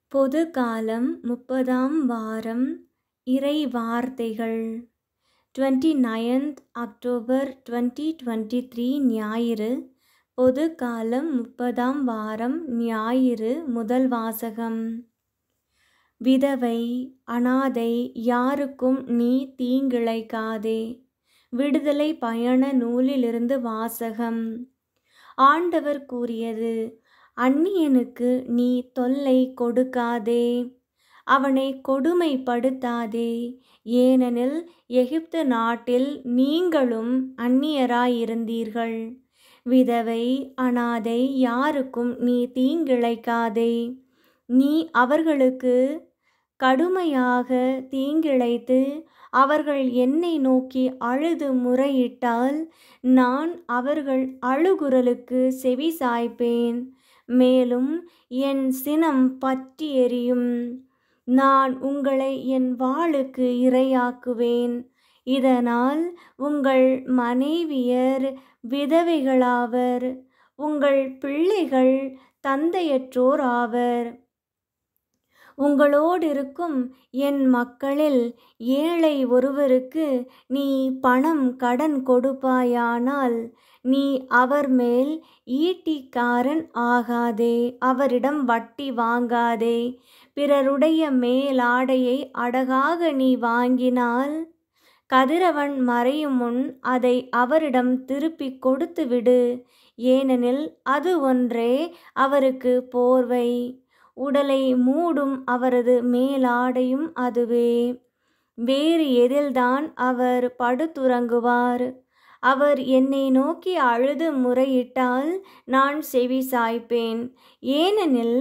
பொது காலம் முப்பதாம் வாரம் இறை வார்த்தைகள் twenty ninth October twenty twenty three ஞாயிறு பொது காலம் முப்பதாம் வாரம் ஞாயிறு முதல் வாசகம் விதவை அனாதை யாருக்கும் நீ தீங்கிழைக்காதே விடுதலை பயண நூலிலிருந்து வாசகம் ஆண்டவர் கூறியது அந்நியனுக்கு நீ தொல்லை கொடுக்காதே அவனை கொடுமைப்படுத்தாதே ஏனெனில் எகிப்து நாட்டில் நீங்களும் அந்நியராயிருந்தீர்கள் விதவை அனாதை யாருக்கும் நீ தீங்கிழைக்காதே நீ அவர்களுக்கு கடுமையாக தீங்கிழைத்து அவர்கள் என்னை நோக்கி அழுது முறையிட்டால் நான் அவர்கள் அழுகுரலுக்கு செவி சாய்ப்பேன் மேலும் என் சினம் பற்றி எரியும் நான் உங்களை என் வாளுக்கு இரையாக்குவேன் இதனால் உங்கள் மனைவியர் விதவைகளாவர் உங்கள் பிள்ளைகள் தந்தையற்றோர் ஆவர் உங்களோடிருக்கும் என் மக்களில் ஏழை ஒருவருக்கு நீ பணம் கடன் கொடுப்பாயானால் நீ அவர் மேல் ஈட்டிக்காரன் ஆகாதே அவரிடம் வட்டி வாங்காதே பிறருடைய மேலாடையை அடகாக நீ வாங்கினால் கதிரவன் மறையும் முன் அதை அவரிடம் திருப்பிக் கொடுத்து விடு ஏனெனில் அது ஒன்றே அவருக்கு போர்வை உடலை மூடும் அவரது மேலாடையும் அதுவே வேறு எதில்தான் அவர் படுத்துறங்குவார் அவர் என்னை நோக்கி அழுது முறையிட்டால் நான் செவி சாய்ப்பேன் ஏனெனில்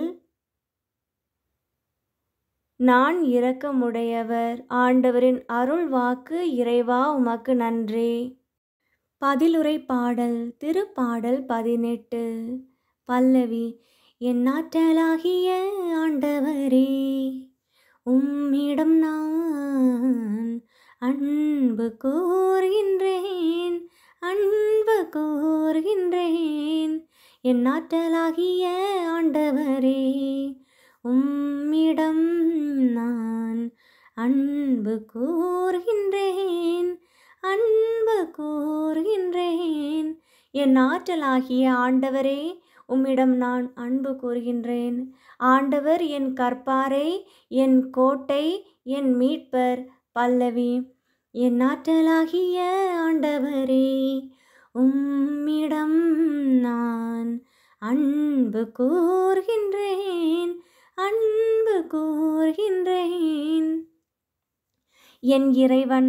நான் இரக்கமுடையவர் ஆண்டவரின் அருள் வாக்கு இறைவா உமக்கு நன்றி பதிலுரை பாடல் திருப்பாடல் பதினெட்டு பல்லவி என்னாற்றலாகிய ஆண்டவரே உம்மிடம் நான் அன்பு கோருகின்றேன் அன்பு கோருகின்றேன் என்னாற்றலாகிய ஆண்டவரே உம்மிடம் நான் அன்பு கோருகின்றேன் அன்பு கோருகின்றேன் என் ஆற்றலாகிய ஆண்டவரே உம்மிடம் நான் அன்பு கூறுகின்றேன் ஆண்டவர் என் கற்பாரை என் கோட்டை என் மீட்பர் பல்லவி என் ஆற்றலாகிய ஆண்டவரே உம்மிடம் நான் அன்பு கூறுகின்றேன் அன்பு கூறுகின்றேன் என் இறைவன்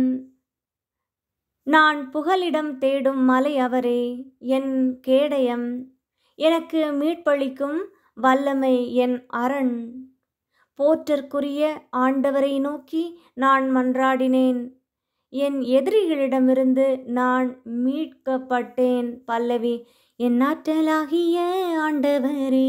நான் புகலிடம் தேடும் மலை அவரே என் கேடயம் எனக்கு மீட்பளிக்கும் வல்லமை என் அரண் போற்றற்குரிய ஆண்டவரை நோக்கி நான் மன்றாடினேன் என் எதிரிகளிடமிருந்து நான் மீட்கப்பட்டேன் பல்லவி என் ஆற்றலாகிய ஆண்டவரே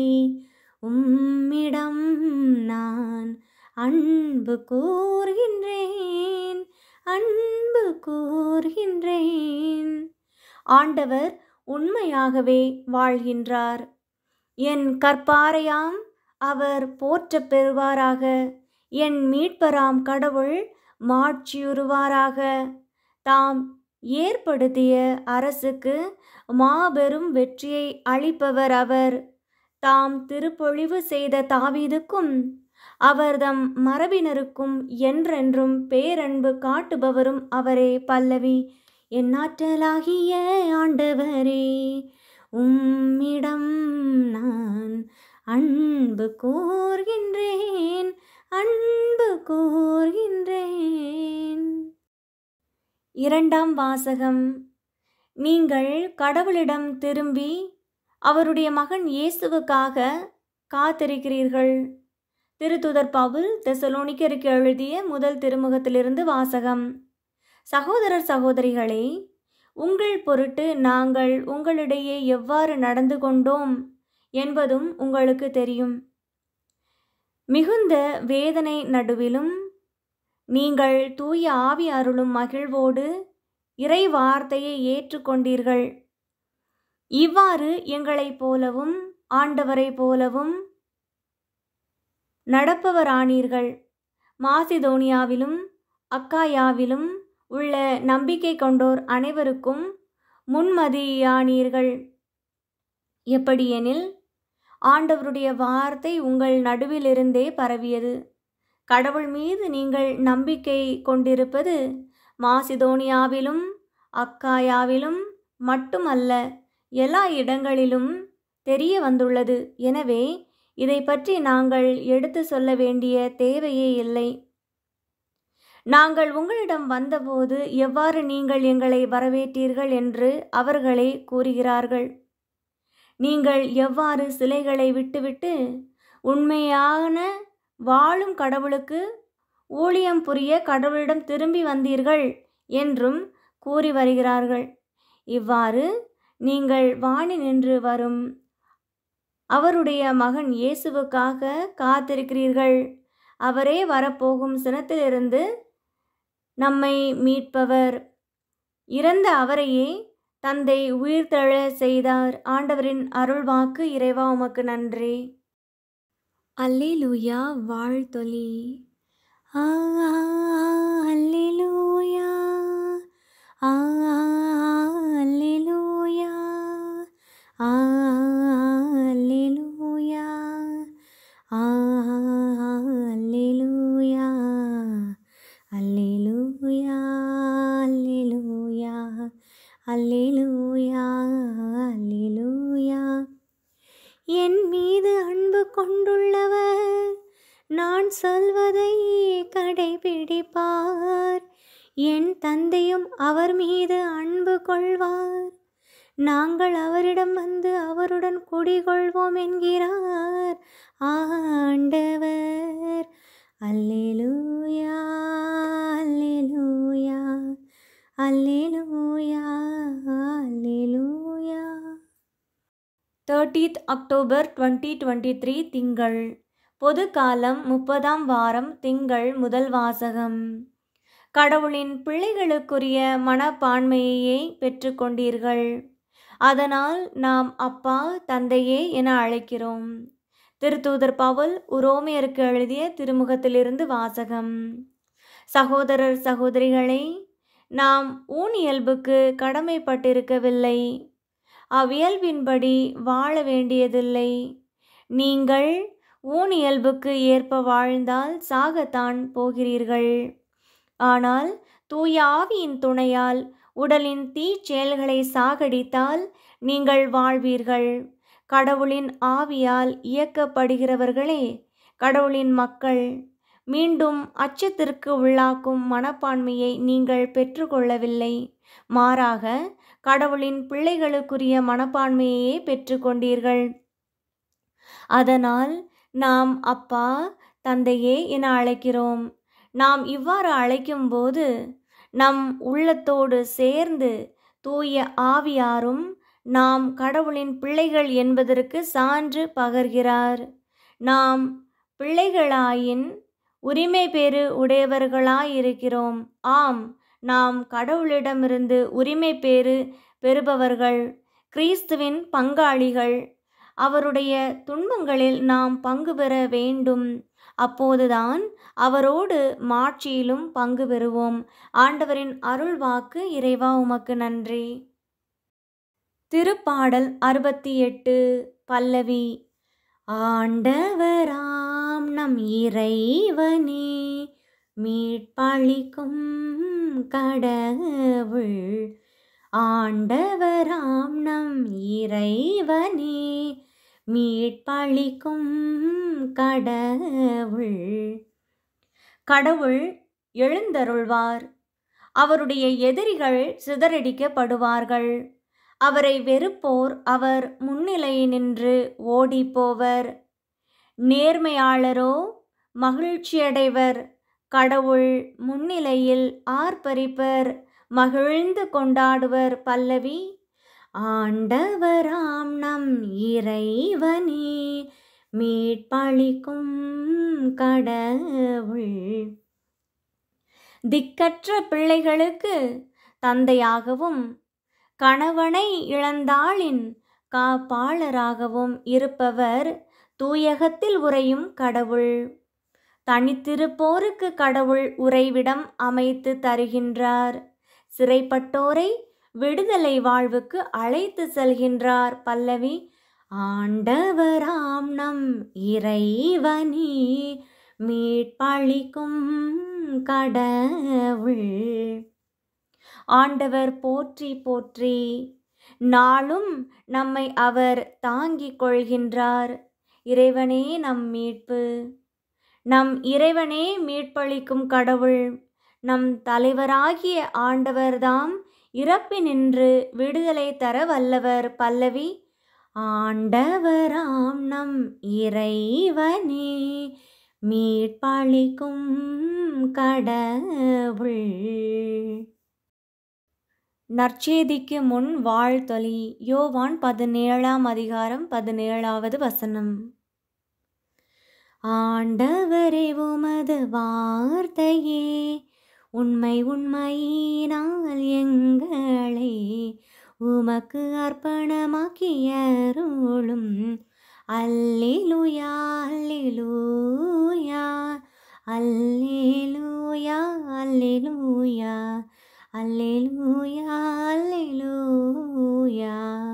உம்மிடம் நான் அன்பு கூறுகின்றேன் அன்பு கூறுகின்றேன் ஆண்டவர் உண்மையாகவே வாழ்கின்றார் என் கற்பாரையாம் அவர் போற்ற பெறுவாராக என் மீட்பராம் கடவுள் மாட்சியுறுவாராக தாம் ஏற்படுத்திய அரசுக்கு மாபெரும் வெற்றியை அளிப்பவர் அவர் தாம் திருப்பொழிவு செய்த தாவீதுக்கும் அவர்தம் மரபினருக்கும் என்றென்றும் பேரன்பு காட்டுபவரும் அவரே பல்லவி என்னாற்றலாகிய ஆண்டவரே உம்மிடம் நான் அன்பு கோர்கின்றேன் அன்பு கோர்கின்றேன் இரண்டாம் வாசகம் நீங்கள் கடவுளிடம் திரும்பி அவருடைய மகன் இயேசுவுக்காக காத்திருக்கிறீர்கள் திருத்துதர் பவுல் தெசலோனிக்கருக்கு எழுதிய முதல் திருமுகத்திலிருந்து வாசகம் சகோதரர் சகோதரிகளே உங்கள் பொருட்டு நாங்கள் உங்களிடையே எவ்வாறு நடந்து கொண்டோம் என்பதும் உங்களுக்கு தெரியும் மிகுந்த வேதனை நடுவிலும் நீங்கள் தூய ஆவி அருளும் மகிழ்வோடு இறை வார்த்தையை ஏற்றுக்கொண்டீர்கள் இவ்வாறு எங்களைப் போலவும் ஆண்டவரைப் போலவும் நடப்பவரானீர்கள் மாசிதோனியாவிலும் அக்காயாவிலும் உள்ள நம்பிக்கை கொண்டோர் அனைவருக்கும் முன்மதியானீர்கள் எப்படியெனில் ஆண்டவருடைய வார்த்தை உங்கள் நடுவிலிருந்தே பரவியது கடவுள் மீது நீங்கள் நம்பிக்கை கொண்டிருப்பது மாசிதோனியாவிலும் அக்காயாவிலும் மட்டுமல்ல எல்லா இடங்களிலும் தெரிய வந்துள்ளது எனவே இதை பற்றி நாங்கள் எடுத்து சொல்ல வேண்டிய தேவையே இல்லை நாங்கள் உங்களிடம் வந்தபோது எவ்வாறு நீங்கள் எங்களை வரவேற்றீர்கள் என்று அவர்களே கூறுகிறார்கள் நீங்கள் எவ்வாறு சிலைகளை விட்டுவிட்டு உண்மையான வாழும் கடவுளுக்கு ஊழியம் புரிய கடவுளிடம் திரும்பி வந்தீர்கள் என்றும் கூறி வருகிறார்கள் இவ்வாறு நீங்கள் வாணி நின்று வரும் அவருடைய மகன் இயேசுவுக்காக காத்திருக்கிறீர்கள் அவரே வரப்போகும் சினத்திலிருந்து நம்மை மீட்பவர் இறந்த அவரையே தந்தை உயிர்த்தெழ செய்தார் ஆண்டவரின் அருள்வாக்கு இறைவா உமக்கு நன்றி அல்லேலூயா வாழ்த்தொலி ஆ அல்லேலூயா ஆ அல்லேலூயா ஆ அல்லேலூயா ஆ அல்லேலூயா அல்லேலூயா அல்லேலூயா அல்லேலூயா அல்லேலூயா என் மீது அன்பு கொண்டுள்ளவர் நான் சொல்வதை கடைபிடிப்பார் என் தந்தையும் அவர் மீது அன்பு கொள்வார் நாங்கள் அவரிடம் வந்து அவருடன் குடிகொள்வோம் என்கிறார் ஆண்டவர் அல்லேலூயா அல்லேலூயா அல்லேலூயா அல்லேலூயா thirtieth October twenty twenty three திங்கள் பொது காலம் முப்பதாம் வாரம் திங்கள் முதல் வாசகம் கடவுளின் பிள்ளைகளுக்குரிய மனப்பான்மையையே பெற்றுக்கொண்டீர்கள் அதனால் நாம் அப்பா தந்தையே என அழைக்கிறோம் திருத்தூதர் பவுல் உரோமியருக்கு எழுதிய திருமுகத்திலிருந்து வாசகம் சகோதரர் சகோதரிகளை நாம் ஊனியல்புக்கு கடமைப்பட்டிருக்கவில்லை அவ்வியல்பின்படி வாழ வேண்டியதில்லை நீங்கள் ஊனியல்புக்கு ஏற்ப வாழ்ந்தால் சாகத்தான் போகிறீர்கள் ஆனால் தூய ஆவியின் துணையால் உடலின் தீச்செயல்களை சாகடித்தால் நீங்கள் வாழ்வீர்கள் கடவுளின் ஆவியால் இயக்கப்படுகிறவர்களே கடவுளின் மக்கள் மீண்டும் அச்சத்திற்கு உள்ளாக்கும் மனப்பான்மையை நீங்கள் பெற்றுக்கொள்ளவில்லை மாறாக கடவுளின் பிள்ளைகளுக்குரிய மனப்பான்மையையே பெற்றுக்கொண்டீர்கள் அதனால் நாம் அப்பா தந்தையே என அழைக்கிறோம் நாம் இவ்வாறு அழைக்கும்போது நம் உள்ளத்தோடு சேர்ந்து தூய ஆவியாரும் நாம் கடவுளின் பிள்ளைகள் என்பதற்கு சான்று பகர்கிறார் நாம் பிள்ளைகளாயின் உரிமை பேறு உடையவர்களாயிருக்கிறோம் ஆம் நாம் கடவுளிடமிருந்து உரிமை பேறு பெறுபவர்கள் கிறிஸ்துவின் பங்காளிகள் அவருடைய துன்பங்களில் நாம் பங்கு பெற வேண்டும் அப்போதுதான் அவரோடு மாட்சியிலும் பங்கு பெறுவோம் ஆண்டவரின் அருள் வாக்கு இறைவா உமக்கு நன்றி திருப்பாடல் அறுபத்தி எட்டு பல்லவி ஆண்டவராம் நம் இறைவனே மீட்பளிக்கும் கடவுள் ஆண்டவராம் நம் இறைவனே மீட்பளிக்கும் கடவுள் கடவுள் எழுந்தருள்வார் அவருடைய எதிரிகள் சிதறடிக்கப்படுவார்கள் அவரை வெறுப்போர் அவர் முன்னிலையினின்று ஓடிப்போவர் நேர்மையாளரோ மகிழ்ச்சியடைவர் கடவுள் முன்னிலையில் ஆர்ப்பரிப்பர் மகிழ்ந்து கொண்டாடுவர் பல்லவி ஆண்டவராம் நம் இறைவனே மீட்பளிக்கும் கடவுள் திக்கற்ற பிள்ளைகளுக்கு தந்தையாகவும் கணவனை இழந்தாளின் காப்பாளராகவும் இருப்பவர் தூயகத்தில் உறையும் கடவுள் தனித்திருப்போருக்கு கடவுள் உறைவிடம் அமைத்து தருகின்றார் சிறைப்பட்டோரை விடுதலை வாழ்வுக்கு அழைத்து செல்கின்றார் பல்லவி ஆண்டவராம் நம் இறைவனி மீட்பளிக்கும் கடவுள் ஆண்டவர் போற்றி போற்றி நாளும் நம்மை அவர் தாங்கிக் கொள்கின்றார் இறைவனே நம் மீட்பு நம் இறைவனே மீட்பளிக்கும் கடவுள் நம் தலைவராகிய ஆண்டவர்தாம் இறப்பினின்று விடுதலை தர வல்லவர் பல்லவி ஆண்டவராம் நம் இறைவனே மீட்பளிக்கும் கடவுள் நற்செய்திக்கு முன் வாழ்த்தொலி யோவான் பதினேழாம் அதிகாரம் பதினேழாவது வசனம் ஆண்டவரே உமது வார்த்தையே உண்மை உண்மையினால் எங்களை உமக்கு அர்ப்பணமாக்கியருளும் அல்லேலூயா அல்லேலூயா அல்லேலூயா அல்லேலூயா அல்லேலூயா அல்லேலூயா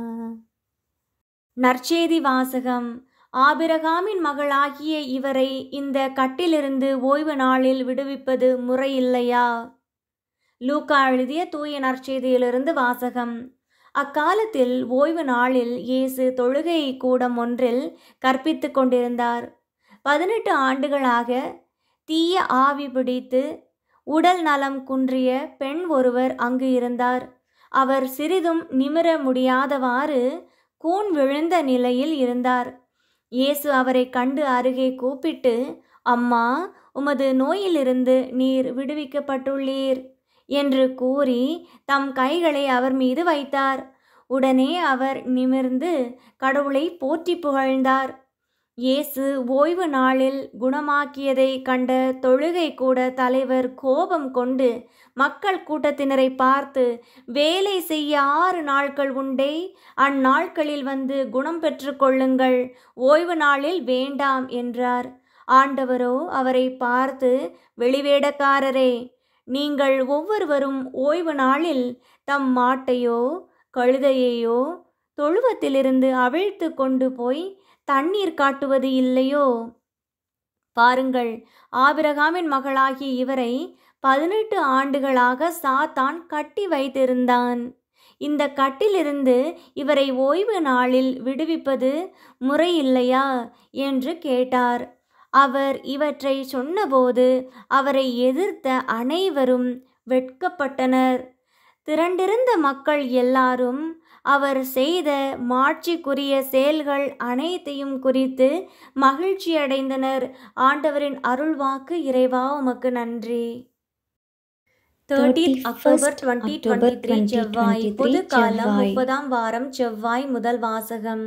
நற்செய்தி வாசகம் ஆபிரகாமின் மகளாகிய இவரை இந்த கட்டிலிருந்து ஓய்வு நாளில் விடுவிப்பது முறையில்லையா லூக்கா எழுதிய தூய நற்செய்தியிலிருந்து வாசகம் அக்காலத்தில் ஓய்வு நாளில் இயேசு தொழுகை கூடம் ஒன்றில் கற்பித்து கொண்டிருந்தார் பதினெட்டு ஆண்டுகளாக தீய ஆவி பிடித்து உடல் நலம் குன்றிய பெண் ஒருவர் அங்கு இருந்தார் அவர் சிறிதும் நிமிர முடியாதவாறு கூன் விழுந்த நிலையில் இருந்தார் இயேசு அவரை கண்டு அருகே கூப்பிட்டு அம்மா உமது நோயிலிருந்து நீர் விடுவிக்கப்பட்டுள்ளீர் என்று கூறி தம் கைகளை அவர் மீது வைத்தார் உடனே அவர் நிமிர்ந்து கடவுளை போற்றி புகழ்ந்தார் இயேசு ஓய்வு நாளில் குணமாக்கியதை கண்ட தொழுகை கூட தலைவர் கோபம் கொண்டு மக்கள் கூட்டத்தினரை பார்த்து வேலை செய்ய ஆறு நாட்கள் உண்டே அந்நாட்களில் வந்து குணம் பெற்று கொள்ளுங்கள் ஓய்வு நாளில் வேண்டாம் என்றார் ஆண்டவரோ அவரை பார்த்து வெளிவேடக்காரரே நீங்கள் ஒவ்வொருவரும் ஓய்வு நாளில் தம் மாட்டையோ கழுதையையோ தொழுவத்திலிருந்து அவிழ்த்து கொண்டு போய் தண்ணீர் காட்டுவது இல்லையோ பாருங்கள் ஆபிரகாமின் மகளாகிய இவரை பதினெட்டு ஆண்டுகளாக சாத்தான் கட்டி வைத்திருந்தான் இந்த கட்டிலிருந்து இவரை ஓய்வு நாளில் விடுவிப்பது முறையில்லையா என்று கேட்டார் அவர் இவற்றை சொன்னபோது அவரை எதிர்த்த அனைவரும் வெட்கப்பட்டனர் திரண்டிருந்த மக்கள் எல்லாரும் அவர் செய்த மாட்சிக்குரிய செயல்கள் அனைத்தையும் குறித்து மகிழ்ச்சியடைந்தனர் ஆண்டவரின் அருள்வாக்கு இறைவா உமக்கு நன்றி thirteen October twenty twenty three செவ்வாய் பொது காலம் முப்பதாம் வாரம் செவ்வாய் முதல் வாசகம்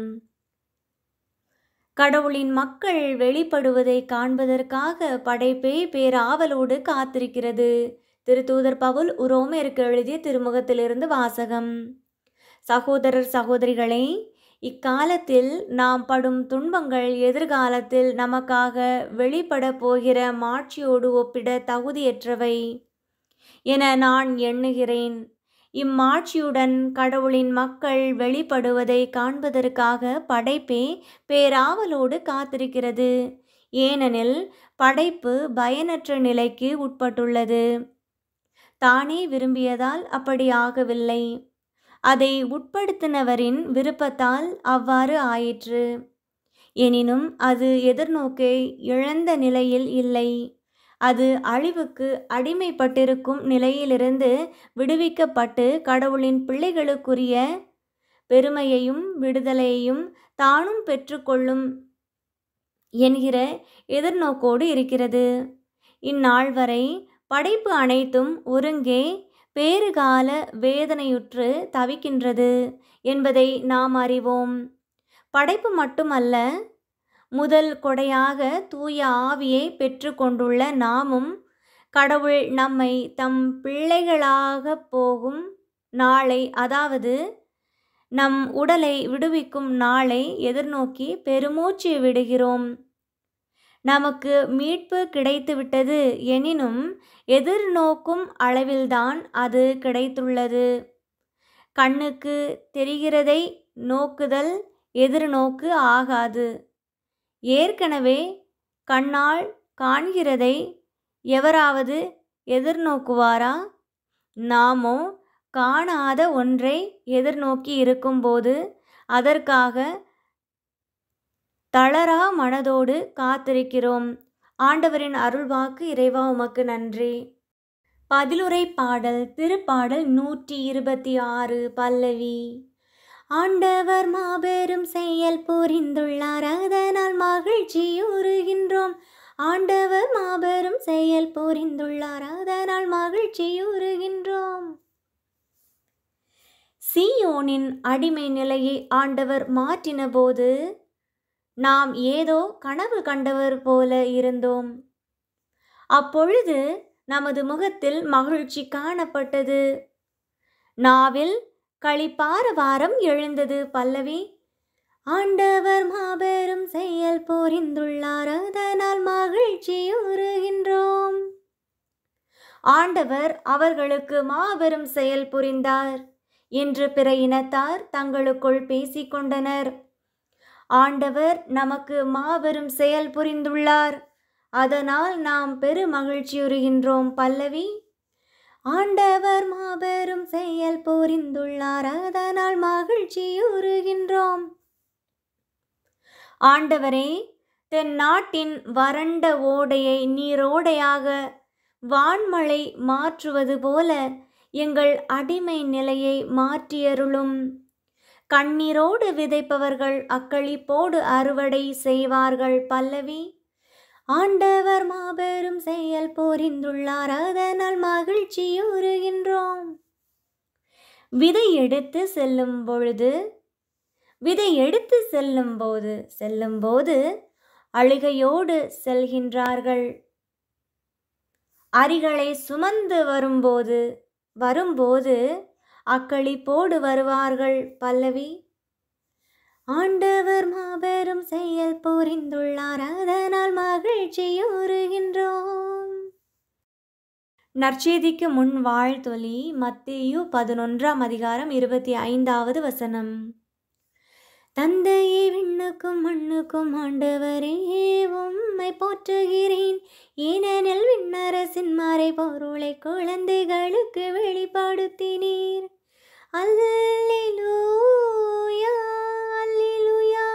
கடவுளின் மக்கள் வெளிப்படுவதை காண்பதற்காக படைப்பே பேராவலோடு காத்திருக்கிறது திருத்தூதர் பவுல் உரோமேற்கு எழுதிய திருமுகத்திலிருந்து வாசகம் சகோதரர் சகோதரிகளே இக்காலத்தில் நாம் படும் துன்பங்கள் எதிர்காலத்தில் நமக்காக வெளிப்பட போகிற மாட்சியோடு ஒப்பிட தகுதியற்றவை என நான் எண்ணுகிறேன் இம்மாட்சியுடன் கடவுளின் மக்கள் வெளிப்படுவதை காண்பதற்காக படைப்பே பேராவலோடு காத்திருக்கிறது ஏனெனில் படைப்பு பயனற்ற நிலைக்கு உட்பட்டுள்ளது தானே விரும்பியதால் அப்படி ஆகவில்லை அதை உட்படுத்தினவரின் விருப்பத்தால் அவ்வாறு ஆயிற்று எனினும் அது எதிர்நோக்கை இழந்த நிலையில் இல்லை அது அழிவுக்கு அடிமைப்பட்டிருக்கும் நிலையிலிருந்து விடுவிக்கப்பட்டு கடவுளின் பிள்ளைகளுக்குரிய பெருமையையும் விடுதலையையும் தானும் பெற்றுக்கொள்ளும் என்கிற எதிர்நோக்கோடு இருக்கிறது இந்நாள் வரை படைப்பு அனைத்தும் ஒருங்கே பேறுகால வேதனையுற்று தவிக்கின்றது என்பதை நாம் அறிவோம் படைப்பு மட்டுமல்ல முதல் கொடையாக தூய ஆவியை பெற்று கொண்டுள்ள நாமும் கடவுள் நம்மை தம் பிள்ளைகளாக போகும் நாளை அதாவது நம் உடலை விடுவிக்கும் நாளை எதிர்நோக்கி பெருமூச்சு விடுகிறோம் நமக்கு மீட்பு கிடைத்துவிட்டது எனினும் எதிர்நோக்கும் அளவில்தான் அது கிடைத்துள்ளது கண்ணுக்கு தெரிகிறதை நோக்குதல் எதிர்நோக்கு ஆகாது ஏற்கனவே கண்ணால் காண்கிறதை எவராவது எதிர்நோக்குவாரா நாமோ காணாத ஒன்றை எதிர்நோக்கி இருக்கும்போது அதற்காக தளரா மனதோடு காத்திருக்கிறோம் ஆண்டவரின் அருள்வாக்கு இறைவா உமக்கு நன்றி பதிலுரை பாடல் திருப்பாடல் நூற்றி இருபத்தி ஆறு பல்லவி ஆண்டவர் மாபெரும் செயல் புரிந்துள்ளார் அதனால் மகிழ்ச்சியுறுகின்றோம் ஆண்டவர் மாபெரும் செயல் புரிந்துள்ளார் அதனால் மகிழ்ச்சியுறுகின்றோம் சீயோனின் அடிமை நிலையை ஆண்டவர் மாற்றினபோது நாம் ஏதோ கனவு கண்டவர் போல இருந்தோம் அப்பொழுது நமது முகத்தில் மகிழ்ச்சி காணப்பட்டது நாவில் களிப்பார வாரம் எழுந்தது பல்லவி ஆண்டவர் மாபெரும் செயல் புரிந்துள்ளார் அதனால் மகிழ்ச்சியுறுகின்றோம் ஆண்டவர் அவர்களுக்கு மாபெரும் செயல் புரிந்தார் என்று பிற இனத்தார் தங்களுக்குள் பேசிக்கொண்டனர் ஆண்டவர் நமக்கு மாபெரும் செயல் புரிந்துள்ளார் அதனால் நாம் பெரு மகிழ்ச்சியுறுகின்றோம் பல்லவி ஆண்டவர் மாபெரும் செயல் புரிந்துள்ளார் அதனால் மகிழ்ச்சியுறுகின்றோம் ஆண்டவரே தென் நாட்டின் வறண்ட ஓடையை நீரோடையாக வான்மழை மாற்றுவது போல எங்கள் அடிமை நிலையை மாற்றியருளும் கண்ணீரோடு விதைப்பவர்கள் அக்களிப்போடு அறுவடை செய்வார்கள் பல்லவி ஆண்டவர் மாபெரும் செயல் புரிந்துள்ளார் அதனால் மகிழ்ச்சியுறுகின்றோம் விதை எடுத்து செல்லும் பொழுது விதை எடுத்து செல்லும் போது செல்லும் போது அழுகையோடு செல்கின்றார்கள் அரிகளை சுமந்து வரும்போது வரும்போது அக்களிப்போடு வருவார்கள் பல்லவி ஆண்டவர் மாபெரும் செயல் புரிந்துள்ளார் அதனால் மகிழ்ச்சியுறுகின்றோம் நற்செய்திக்கு முன் வாழ்த்தொலி மத்தேயு பதினொன்றாம் அதிகாரம் இருபத்தி ஐந்தாவது வசனம் தந்தையே விண்ணுக்கும் மண்ணுக்கும் ஆண்டவரே உம்மை போற்றுகிறேன் ஏனெனில் விண்ணரசின் மறை பொருளை குழந்தைகளுக்கு வெளிப்படுத்தினீர் அல்லேலூயா அல்லேலூயா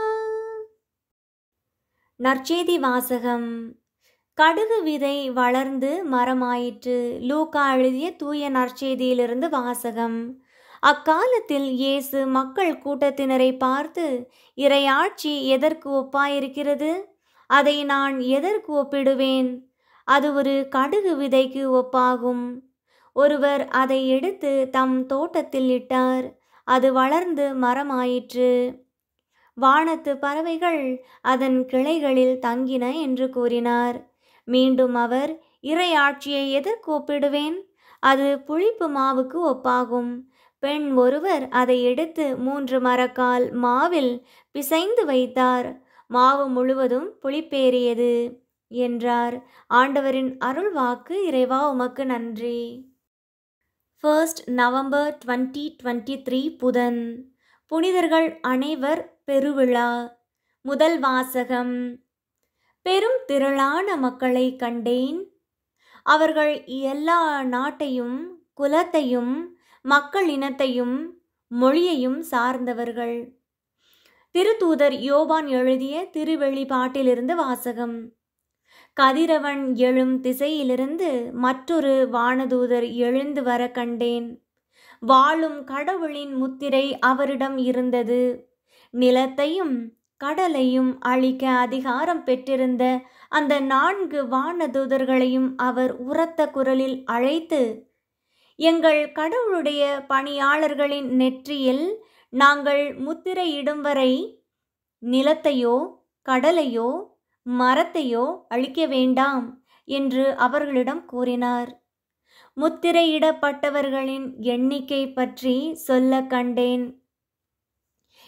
நற்செய்தி வாசகம் கடுகு விதை வளர்ந்து மரமாயிற்று லூக்கா எழுதிய தூய நற்செய்தியிலிருந்து வாசகம் அக்காலத்தில் இயேசு மக்கள் கூட்டத்தினரை பார்த்து இறையாட்சி எதற்கு ஒப்பாயிருக்கிறது அதை நான் எதற்கு ஒப்பிடுவேன் அது ஒரு கடுகு விதைக்கு ஒப்பாகும் ஒருவர் அதை எடுத்து தம் தோட்டத்தில் இட்டார் அது வளர்ந்து மரமாயிற்று வானத்து பறவைகள் அதன் கிளைகளில் தங்கின என்று கூறினார் மீண்டும் அவர் இறையாட்சியை எதற்கு ஒப்பிடுவேன் அது புளிப்பு மாவுக்கு ஒப்பாகும் பெண் ஒருவர் அதை எடுத்து மூன்று மரக்கால் மாவில் பிசைந்து வைத்தார் மாவு முழுவதும் புளிப்பேறியது என்றார் ஆண்டவரின் அருள் வாக்கு இறைவா உமக்கு நன்றி first November twenty twenty three புதன் புனிதர்கள் அனைவர் பெருவிழா முதல் வாசகம் பெரும் திரளான மக்களை கண்டேன் அவர்கள் எல்லா நாட்டையும் குலத்தையும் மக்கள் இனத்தையும் மொழியையும் சார்ந்தவர்கள் திருத்தூதர் யோவான் எழுதிய திருவெளிப்பாட்டிலிருந்து வாசகம் கதிரவன் எழும் திசையிலிருந்து மற்றொரு வானதூதர் எழுந்து வர கண்டேன் வாழும் கடவுளின் முத்திரை அவரிடம் இருந்தது நிலத்தையும் கடலையும் அழிக்க அதிகாரம் பெற்றிருந்த அந்த நான்கு வானதூதர்களையும் அவர் உரத்த குரலில் அழைத்து எங்கள் கடவுளுடைய பணியாளர்களின் நெற்றியில் நாங்கள் முத்திரையிடும் வரை நிலத்தையோ கடலையோ மரத்தையோ அழிக்க வேண்டாம் என்று அவர்களிடம் கூறினார் முத்திரையிடப்பட்டவர்களின் எண்ணிக்கை பற்றி சொல்ல கண்டேன்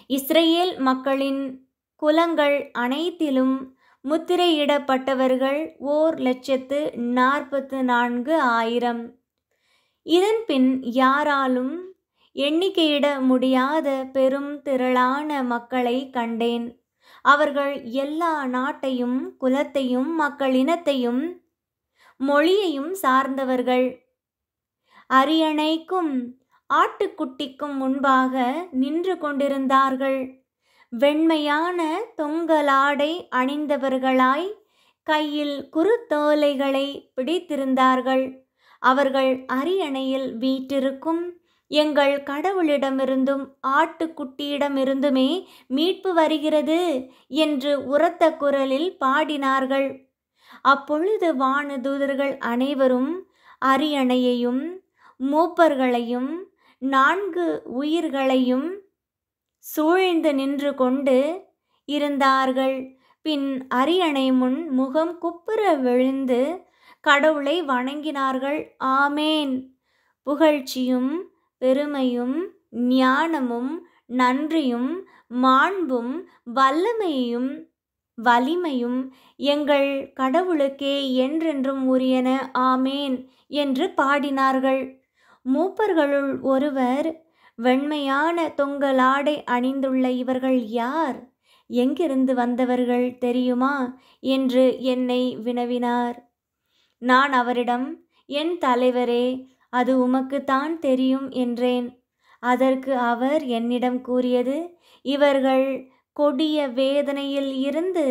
இஸ்ரேல் மக்களின் குலங்கள் அனைத்திலும் முத்திரையிடப்பட்டவர்கள் ஓர் லட்சத்து நாற்பத்து நான்கு ஆயிரம் இதன்பின் யாராலும் எண்ணிக்கையிட முடியாத பெரும் திரளான மக்களை கண்டேன் அவர்கள் எல்லா நாட்டையும் குலத்தையும் மக்களினத்தையும் மொழியையும் சார்ந்தவர்கள் அரியணைக்கும் ஆட்டுக்குட்டிக்கும் முன்பாக நின்று கொண்டிருந்தார்கள் வெண்மையான தொங்கலாடை அணிந்தவர்களாய் கையில் குறுத்தோலைகளை பிடித்திருந்தார்கள் அவர்கள் அரியணையில் வீற்றிருக்கும் எங்கள் கடவுளிடமிருந்தும் ஆட்டுக்குட்டியிடமிருந்துமே மீட்பு வருகிறது என்று உரத்த குரலில் பாடினார்கள் அப்பொழுது வானதூதர்கள் அனைவரும் அரியணையையும் மூப்பர்களையும் நான்கு உயிர்களையும் சூழ்ந்து நின்று கொண்டு இருந்தார்கள் பின் அரியணை முன் முகம் குப்புற விழுந்து கடவுளை வணங்கினார்கள் ஆமேன் புகழ்ச்சியும் பெருமையும் ஞானமும் நன்றியும் மாண்பும் வல்லமையும் வலிமையும் எங்கள் கடவுளுக்கே என்றென்றும் உரியன ஆமேன் என்று பாடினார்கள் மூப்பர்களுள் ஒருவர் வெண்மையான தொங்கலாடை அணிந்துள்ள இவர்கள் யார் எங்கிருந்து வந்தவர்கள் தெரியுமா என்று என்னை வினவினார் நான் அவரிடம் என் தலைவரே அது உமக்குத்தான் தெரியும் என்றேன் அதற்கு அவர் என்னிடம் கூறியது இவர்கள் கொடிய வேதனையில் இருந்து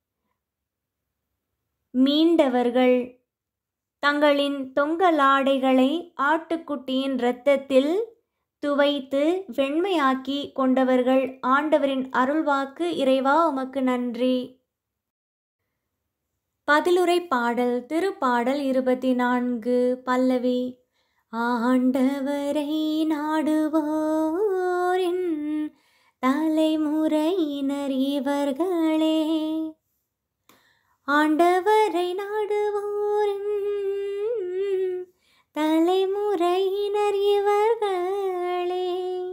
மீண்டவர்கள் தங்களின் தொங்கலாடைகளை ஆட்டுக்குட்டியின் இரத்தத்தில் துவைத்து வெண்மையாக்கி கொண்டவர்கள் ஆண்டவரின் அருள்வாக்கு இறைவா உமக்கு நன்றி பதிலுரை பாடல் திருப்பாடல் இருபத்தி நான்கு பல்லவி ஆண்டவரை நாடுவோரின் தலைமுறையினர் இவர்களே ஆண்டவரை நாடுவோரின் தலைமுறையினர் இவர்களே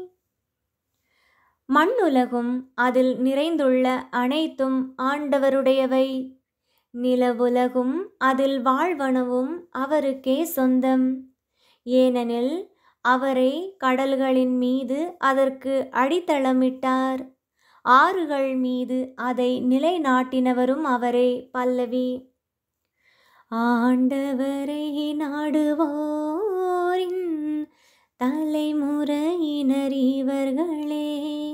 மண்ணுலகும் அதில் நிறைந்துள்ள அனைத்தும் ஆண்டவருடையவை நிலவுலகும் அதில் வாழ்வனவும் அவருக்கே சொந்தம் ஏனெனில் அவரே கடல்களின் மீது அதற்கு அடித்தளமிட்டார் ஆறுகள் மீது அதை நிலைநாட்டினவரும் அவரே பல்லவி ஆண்டவரை நாடுவோரின் தலைமுறையினர் இவர்களே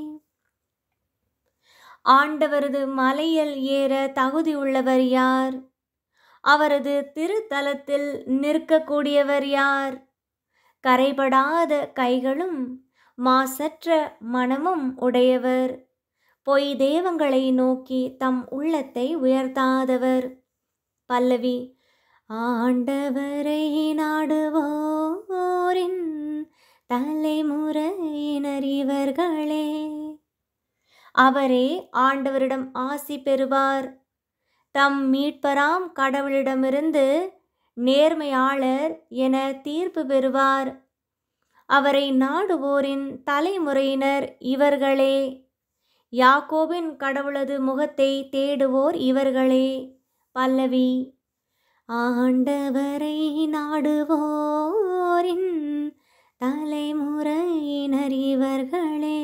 ஆண்டவரது மலையில் ஏற தகுதியுள்ளவர் யார் அவரது திருத்தலத்தில் நிற்கக்கூடியவர் யார் கரைபடாத கைகளும் மாசற்ற மனமும் உடையவர் பொய் தெய்வங்களை நோக்கி தம் உள்ளத்தை உயர்த்தாதவர் பல்லவி ஆண்டவரை நாடுவோரின் தலைமுறையினர் இவர்களே அவரே ஆண்டவரிடம் ஆசி பெறுவார் தம் மீட்பராம் கடவுளிடமிருந்து நேர்மையாளர் என தீர்ப்பு பெறுவார் அவரை நாடுவோரின் தலைமுறையினர் இவர்களே யாக்கோபின் கடவுளது முகத்தை தேடுவோர் இவர்களே பல்லவி ஆண்டவரை நாடுவோரின் தலைமுறையினர் இவர்களே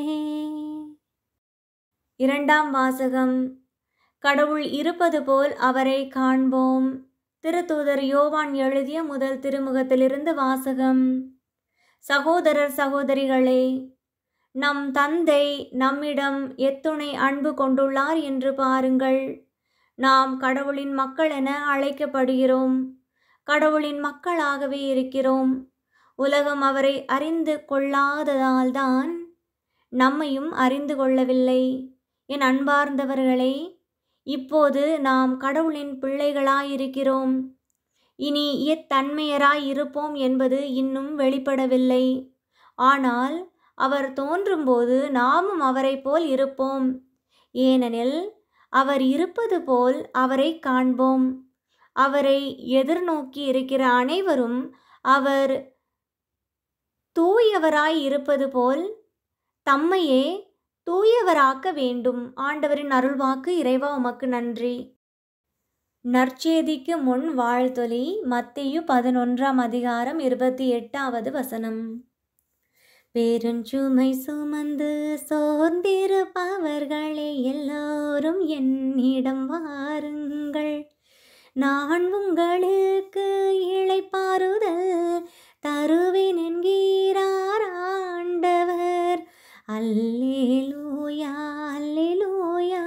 இரண்டாம் வாசகம் கடவுள் இருப்பது போல் அவரை காண்போம் திருத்தூதர் யோவான் எழுதிய முதல் திருமுகத்திலிருந்து வாசகம் சகோதரர் சகோதரிகளே நம் தந்தை நம்மிடம் எத்துணை அன்பு கொண்டுள்ளார் என்று பாருங்கள் நாம் கடவுளின் மக்கள் என அழைக்கப்படுகிறோம் கடவுளின் மக்களாகவே இருக்கிறோம் உலகம் அவரை அறிந்து கொள்ளாததால்தான் நம்மையும் அறிந்து கொள்ளவில்லை என் அன்பார்ந்தவர்களே இப்போது நாம் கடவுளின் பிள்ளைகளாயிருக்கிறோம் இனி எத்தன்மையராய் இருப்போம் என்பது இன்னும் வெளிப்படவில்லை ஆனால் அவர் தோன்றும்போது நாமும் அவரைப் போல் இருப்போம் ஏனெனில் அவர் இருப்பது போல் அவரை காண்போம் அவரை எதிர்நோக்கி இருக்கிற அனைவரும் அவர் தூயவராய் இருப்பது போல் தம்மையே தூயவராக்க வேண்டும் ஆண்டவரின் அருள்வாக்கு இறைவா உமக்கு நன்றி நற்செய்திக்கு முன் வாழ்த்தொலி மத்தியு பதினொன்றாம் அதிகாரம் இருபத்தி எட்டாவது வசனம் பெருஞ்சுமை சுமந்து சோர்ந்திருப்பவர்களே எல்லோரும் என்னிடம் வாருங்கள் நான் உங்களுக்கு இளைப்பாறுதல் தருவேன் என்கிறார் ஆண்டவர் அல்லேலூயா அல்லேலூயா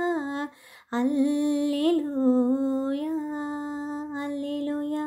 அல்லேலூயா அல்லேலூயா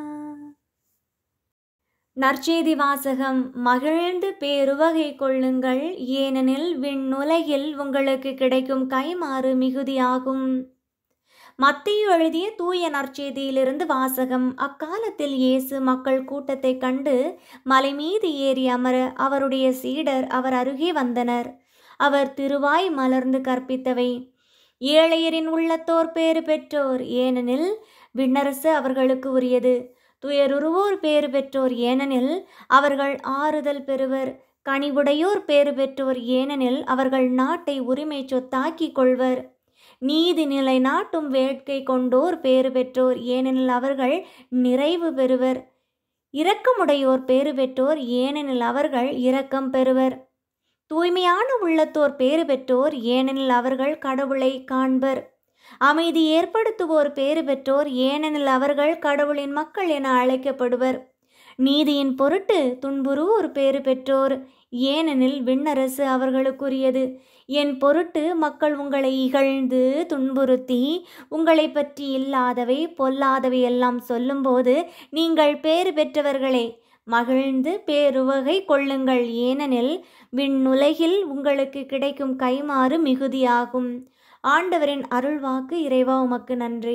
நற்செய்தி வாசகம் மகிழ்ந்து பேருவகை கொள்ளுங்கள் ஏனெனில் விண்ணுலகில் உங்களுக்கு கிடைக்கும் கைமாறு மிகுதியாகும் மத்திய எழுதிய தூய நற்செய்தியிலிருந்து வாசகம் அக்காலத்தில் இயேசு மக்கள் கூட்டத்தைக் கண்டு மலை மீது ஏறி அமர அவருடைய சீடர் அவர் அருகே வந்தனர் அவர் திருவாய் மலர்ந்து கற்பித்தவை ஏழையரின் உள்ளத்தோர் பேறு பெற்றோர் ஏனெனில் விண்ணரசு அவர்களுக்கு உரியது துயருருவோர் பேறு பெற்றோர் ஏனெனில் அவர்கள் ஆறுதல் பெறுவர் கனிவுடையோர் பேறு பெற்றோர் ஏனெனில் அவர்கள் நாட்டை உரிமை சொத்தாக்கிக் கொள்வர் நீதி நிலை நாட்டும் வேட்கை கொண்டோர் பேறு பெற்றோர் ஏனெனில் அவர்கள் நிறைவு பெறுவர் இரக்கமுடையோர் பேறு பெற்றோர் ஏனெனில் அவர்கள் இரக்கம் பெறுவர் தூய்மையான உள்ளத்தோர் பேறு பெற்றோர் ஏனெனில் அவர்கள் கடவுளை காண்பர் அமைதி ஏற்படுத்துவோர் பேறு பெற்றோர் ஏனெனில் அவர்கள் கடவுளின் மக்கள் என அழைக்கப்படுவர் நீதியின் பொருட்டு துன்புறுவோர் பேறு பெற்றோர் ஏனெனில் விண்ணரசு அவர்களுக்குரியது என் பொருட்டு மக்கள் உங்களை இகழ்ந்து துன்புறுத்தி உங்களை பற்றி இல்லாதவை பொல்லாதவை எல்லாம் சொல்லும்போது நீங்கள் பேறு பெற்றவர்களே மகிழ்ந்து பேருவகை கொள்ளுங்கள் ஏனெனில் விண்ணுலகில் உங்களுக்கு கிடைக்கும் கைமாறு மிகுதியாகும் ஆண்டவரின் அருள்வாக்கு இறைவா உமக்கு நன்றி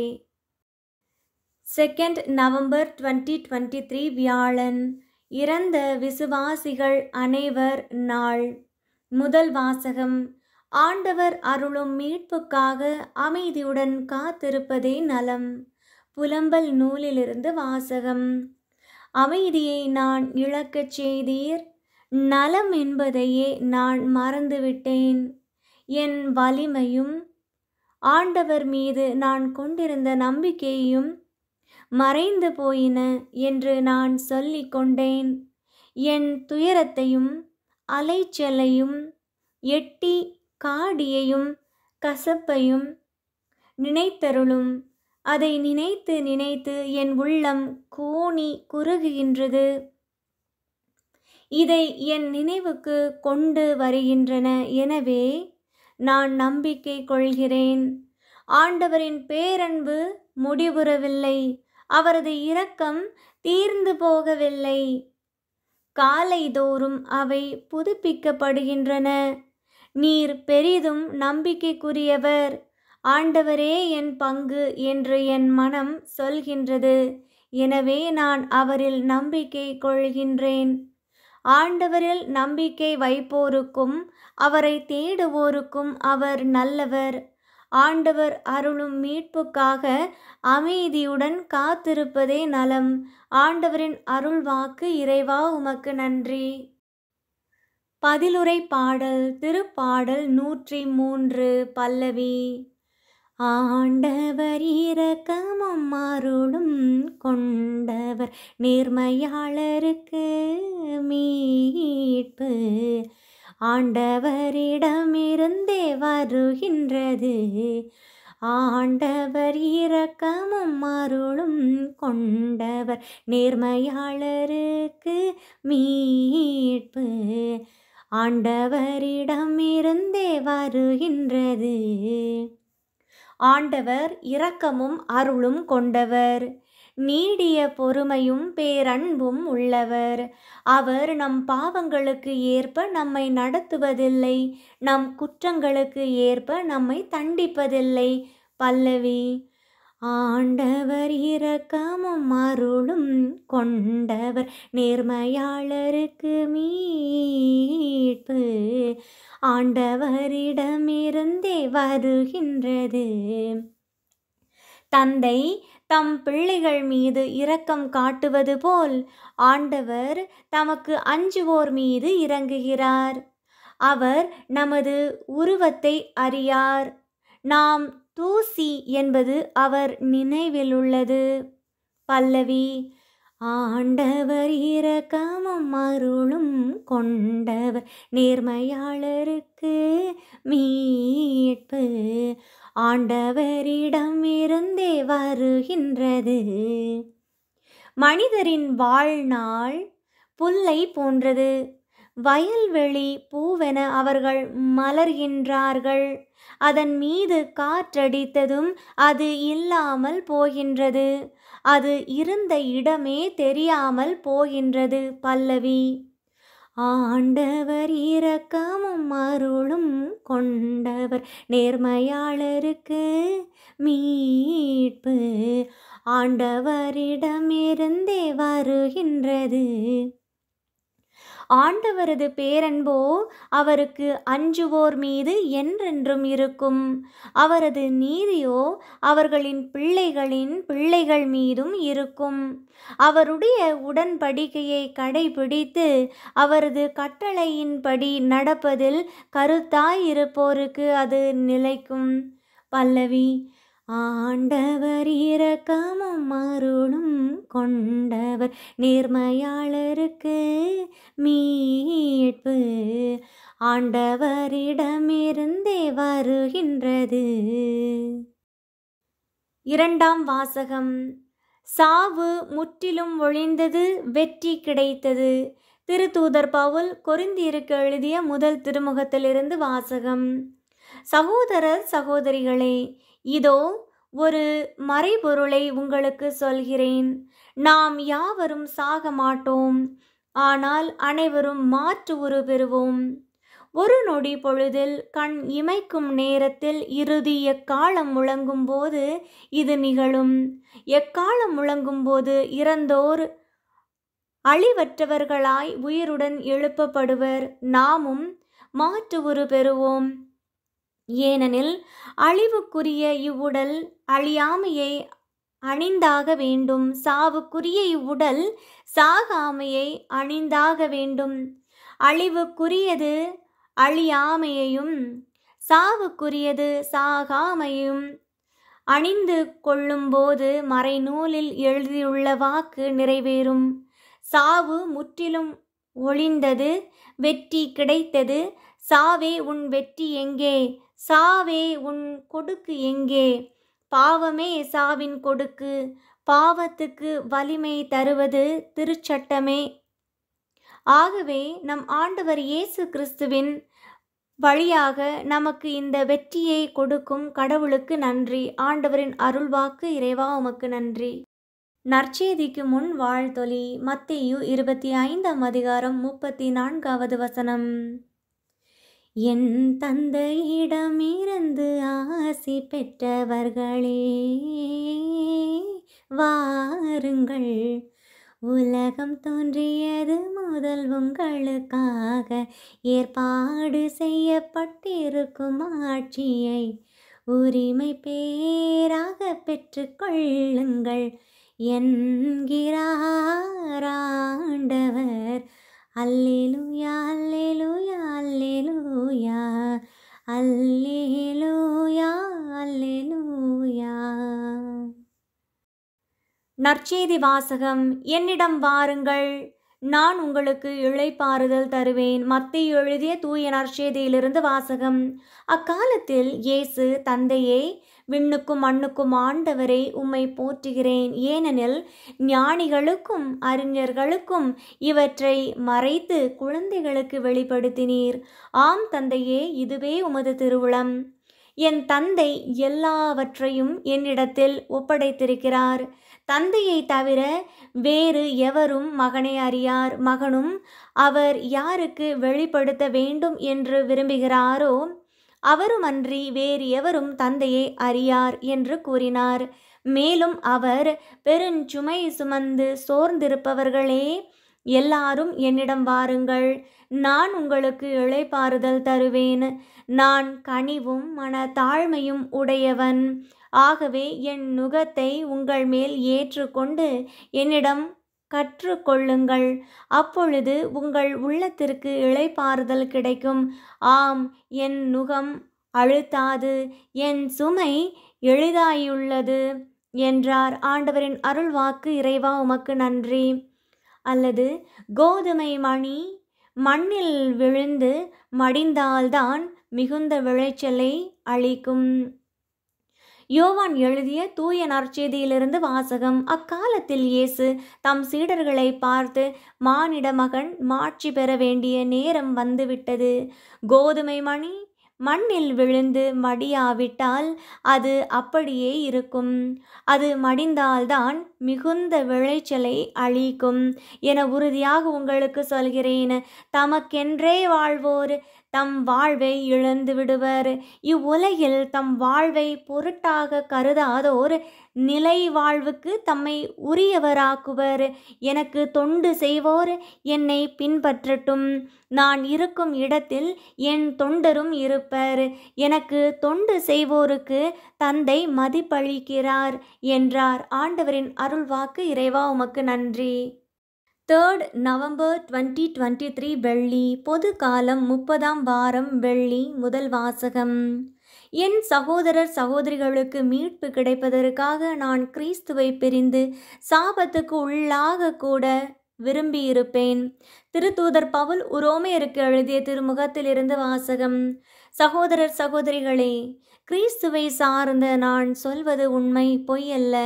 second November twenty twenty three வியாழன் இறந்த விசுவாசிகள் அனைவர் நாள் முதல் வாசகம் ஆண்டவர் அருளும் மீட்புக்காக அமைதியுடன் காத்திருப்பதே நலம் புலம்பல் நூலிலிருந்து வாசகம் அமைதியை நான் இழக்கச் செய்தீர் நலம் என்பதையே நான் மறந்துவிட்டேன் என் வலிமையும் ஆண்டவர் மீது நான் கொண்டிருந்த நம்பிக்கையும் மறைந்து போயின என்று நான் சொல்லிக் கொண்டேன் என் துயரத்தையும் அலைச்சலையும் எட்டி காடியையும் கசப்பையும் நினைத்தருளும் அதை நினைத்து நினைத்து என் உள்ளம் கூனி குறுகுகின்றது இதை என் நினைவுக்கு கொண்டு வருகின்றன எனவே நான் நம்பிக்கை கொள்கிறேன் ஆண்டவரின் பேரன்பு முடிவுறவில்லை அவரது இரக்கம் தீர்ந்து போகவில்லை காலைதோறும் அவை புதுப்பிக்கப்படுகின்றன நீர் பெரிதும் நம்பிக்கைக்குரியவர் ஆண்டவரே என் பங்கு என்று என் மனம் சொல்கின்றது எனவே நான் அவரில் நம்பிக்கை கொள்கின்றேன் ஆண்டவரில் நம்பிக்கை வைப்போருக்கும் அவரை தேடுவோருக்கும் அவர் நல்லவர் ஆண்டவர் அருளும் மீட்புக்காக அமைதியுடன் காத்திருப்பதே நலம் ஆண்டவரின் அருள் வாக்கு இறைவா உமக்கு நன்றி பதிலுரை பாடல் திருப்பாடல் நூற்றி மூன்று பல்லவி ஆண்டவர் இரக்கமும் அருளும் கொண்டவர் நேர்மையாளருக்கு மீட்பு ஆண்டவரிடமிருந்தே வருகின்றது ஆண்டவர் இரக்கமும் அருளும் கொண்டவர் நேர்மையாளருக்கு மீட்பு ஆண்டவரிடமிருந்தே வருகின்றது ஆண்டவர் இரக்கமும் அருளும் கொண்டவர் நீடிய பொறுமையும் பேரன்பும் உள்ளவர் அவர் நம் பாவங்களுக்கு ஏற்ப நம்மை நடத்துவதில்லை நம் குற்றங்களுக்கு ஏற்ப நம்மை தண்டிப்பதில்லை பல்லவி ஆண்டவர் இரக்கமும் அருளும் கொண்டவர் நேர்மையாளருக்கு மீட்பு ஆண்டவரிடமிருந்தே வருகின்றது தந்தை தம் பிள்ளைகள் மீது இரக்கம் காட்டுவது போல் ஆண்டவர் தமக்கு அஞ்சுவோர் மீது இறங்குகிறார் அவர் நமது உருவத்தை அறியார் நாம் தூசி என்பது அவர் நினைவில் உள்ளது பல்லவி ஆண்டவர் இரக்கமும் அருளும் கொண்டவர் நேர்மையாளருக்கு மீட்பு ஆண்டவரிடம் இருந்தே வருகின்றது மனிதரின் வாழ்நாள் புல்லை போன்றது வயல்வெளி பூவென அவர்கள் மலர்கின்றார்கள் அதன் மீது காற்றடித்ததும் அது இல்லாமல் போகின்றது அது இருந்த இடமே தெரியாமல் போகின்றது பல்லவி ஆண்டவர் இரக்கமும் அருளும் கொண்டவர் நேர்மையாளருக்கு மீட்பு ஆண்டவரிடமிருந்தே வருகின்றது ஆண்டவரது பேரன்போ அவருக்கு அஞ்சுவோர் மீது என்றென்றும் இருக்கும் அவரது நீதியோ அவர்களின் பிள்ளைகளின் பிள்ளைகள் மீதும் இருக்கும் அவருடைய உடன்படிக்கையை கடைபிடித்து அவரது கட்டளையின்படி நடப்பதில் கருத்தாயிருப்போருக்கு அது நிலைக்கும் பல்லவி ஆண்டவர் இரக்கமும் அருளும் கொண்டவர் நேர்மையாளருக்கு மீட்பு ஆண்டவரிடமிருந்தே வருகின்றது இரண்டாம் வாசகம் சாவு முற்றிலும் ஒழிந்தது வெற்றி கிடைத்தது திருத்தூதர் பவுல் கொரிந்தியருக்கு எழுதிய முதல் திருமுகத்திலிருந்து வாசகம் சகோதரர் சகோதரிகளே இதோ ஒரு மறைபொருளை உங்களுக்கு சொல்கிறேன் நாம் யாவரும் சாக மாட்டோம் ஆனால் அனைவரும் மாற்று உரு பெறுவோம் ஒரு நொடி பொழுதில் கண் இமைக்கும் நேரத்தில் இறுதி எக்காலம் முழங்கும் போது இது நிகழும் எக்காலம் முழங்கும் போது இறந்தோர் அழிவற்றவர்களாய் உயிருடன் எழுப்பப்படுவர் நாமும் மாற்று உரு பெறுவோம் ஏனெனில் அழிவுக்குரிய இவ்வுடல் அழியாமையை அணிந்தாக வேண்டும் சாவுக்குரிய இவ்வுடல் சாகாமையை அணிந்தாக வேண்டும் அழிவுக்குரியது அழியாமையையும் சாவுக்குரியது சாகாமையும் அணிந்து கொள்ளும்போது மறைநூலில் எழுதியுள்ள வாக்கு நிறைவேறும் சாவு முற்றிலும் ஒளிந்தது வெற்றி கிடைத்தது சாவே உன் வெற்றி எங்கே சாவே உன் கொடுக்கு எங்கே பாவமே சாவின் கொடுக்கு பாவத்துக்கு வலிமை தருவது திருச்சட்டமே ஆகவே நம் ஆண்டவர் இயேசு கிறிஸ்துவின் வழியாக நமக்கு இந்த வெற்றியை கொடுக்கும் கடவுளுக்கு நன்றி ஆண்டவரின் அருள்வாக்கு இறைவா உமக்கு நன்றி நற்செய்திக்கு முன் வாழ்த்தொலி மத்தேயு இருபத்தி ஐந்தாம் அதிகாரம் முப்பத்தி நான்காவது வசனம் என் தந்தையிடமிருந்து ஆசி பெற்றவர்களே வாருங்கள் உலகம் தோன்றியது முதல் உங்களுக்காக ஏற்பாடு செய்யப்பட்டிருக்கும் ஆட்சியை உரிமை பேராக பெற்றுக்கொள்ளுங்கள் என்கிறார் ஆண்டவர் அல்லேலூயா அல்லேலூயா அல்லேலூயா அல்லேலூயா அல்லேலூயா நற்செய்தி வாசகம் என்னிடம் வாருங்கள் நான் உங்களுக்கு இளைப்பாறுதல் தருவேன் மத்திய எழுதிய தூய நற்செய்தியிலிருந்து வாசகம் அக்காலத்தில் இயேசு தந்தையே விண்ணுக்கும் மண்ணுக்கும் ஆண்டவரை உம்மை போற்றுகிறேன் ஏனெனில் ஞானிகளுக்கும் அறிஞர்களுக்கும் இவற்றை மறைத்து குழந்தைகளுக்கு வெளிப்படுத்தினீர் ஆம் தந்தையே இதுவே உமது திருவுளம் என் தந்தை எல்லாவற்றையும் என்னிடத்தில் ஒப்படைத்திருக்கிறார் தந்தையை தவிர வேறு எவரும் மகனை அறியார் மகனும் அவர் யாருக்கு வெளிப்படுத்த வேண்டும் என்று விரும்புகிறாரோ அவருமன்றி வேறு எவரும் தந்தையை அறியார் என்று கூறினார் மேலும் அவர் பெருஞ்சுமை சுமந்து சோர்ந்திருப்பவர்களே எல்லாரும் என்னிடம் வாருங்கள் நான் உங்களுக்கு இளைப்பாறுதல் தருவேன் நான் கனிவும் மன தாழ்மையும் உடையவன் ஆகவே என் நுகத்தை உங்கள் மேல் ஏற்றுக்கொண்டு என்னிடம் கற்றுக்கொள்ளுங்கள் அப்பொழுது உங்கள் உள்ளத்திற்கு இளைப்பாறுதல் கிடைக்கும் ஆம் என் நுகம் அழுத்தாது என் சுமை எளிதாயுள்ளது என்றார் ஆண்டவரின் அருள்வாக்கு இறைவா உமக்கு நன்றி அல்லது கோதுமை மணி மண்ணில் விழுந்து மடிந்தால்தான் மிகுந்த விளைச்சலை அளிக்கும் யோவான் எழுதிய தூய நற்செய்தியிலிருந்து வாசகம் அக்காலத்தில் இயேசு தம் சீடர்களை பார்த்து மானிட மகன் மாட்சி பெற வேண்டிய நேரம் வந்துவிட்டது கோதுமை மணி மண்ணில் விழுந்து மடியாவிட்டால் அது அப்படியே இருக்கும் அது மடிந்தால்தான் மிகுந்த விளைச்சலை அளிக்கும் என உறுதியாக உங்களுக்கு சொல்கிறேன் தமக்கென்றே வாழ்வோர் தம் வாழ்வை இழந்து விடுவர் இவ்வுலகில் தம் வாழ்வை பொருட்டாக கருதாதோர் நிலை வாழ்வுக்கு தம்மை உரியவராக்குவர் எனக்கு தொண்டு செய்வோர் என்னை பின்பற்றட்டும் நான் இருக்கும் இடத்தில் என் தொண்டரும் இருப்பர் எனக்கு தொண்டு செய்வோருக்கு தந்தை மதிப்பளிக்கிறார் என்றார் ஆண்டவரின் அருள்வாக்கு இறைவா உமக்கு நன்றி third November twenty twenty three வெள்ளி பொது காலம் முப்பதாம் வாரம் வெள்ளி முதல் வாசகம் என் சகோதரர் சகோதரிகளுக்கு மீட்பு கிடைப்பதற்காக நான் கிறிஸ்துவை பிரிந்து சாபத்துக்கு உள்ளாக கூட விரும்பியிருப்பேன் திருத்தூதர் பவுல் உரோமையருக்கு எழுதிய திருமுகத்திலிருந்து வாசகம் சகோதரர் சகோதரிகளே கிறிஸ்துவை சார்ந்த நான் சொல்வது உண்மை பொய்யல்ல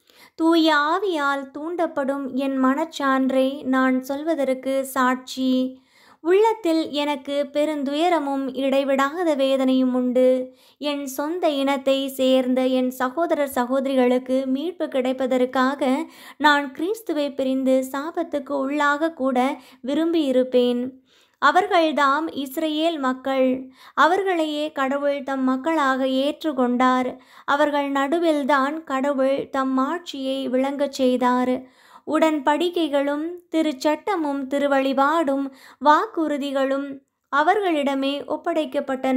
தூய ஆவியால் தூண்டப்படும் என் மனச்சான்றை நான் சொல்வதற்கு சாட்சி உள்ளத்தில் எனக்கு பெருந்துயரமும் இடைவிடாத வேதனையும் உண்டு என் சொந்த இனத்தை சேர்ந்த என் சகோதரர் சகோதரிகளுக்கு மீட்பு கிடைப்பதற்காக நான் கிறிஸ்துவை பிரிந்து சாபத்துக்கு உள்ளாக கூட விரும்பியிருப்பேன் அவர்கள்தாம் இஸ்ரேல் மக்கள் அவர்களையே கடவுள் தம் மக்களாக ஏற்றுக்கொண்டார் அவர்கள் நடுவில்தான் கடவுள் தம் ஆட்சியை விளங்கச் செய்தார் உடன்படிக்கைகளும் திருச்சட்டமும் திருவழிபாடும் வாக்குறுதிகளும் அவர்களிடமே ஒப்படைக்கப்பட்டன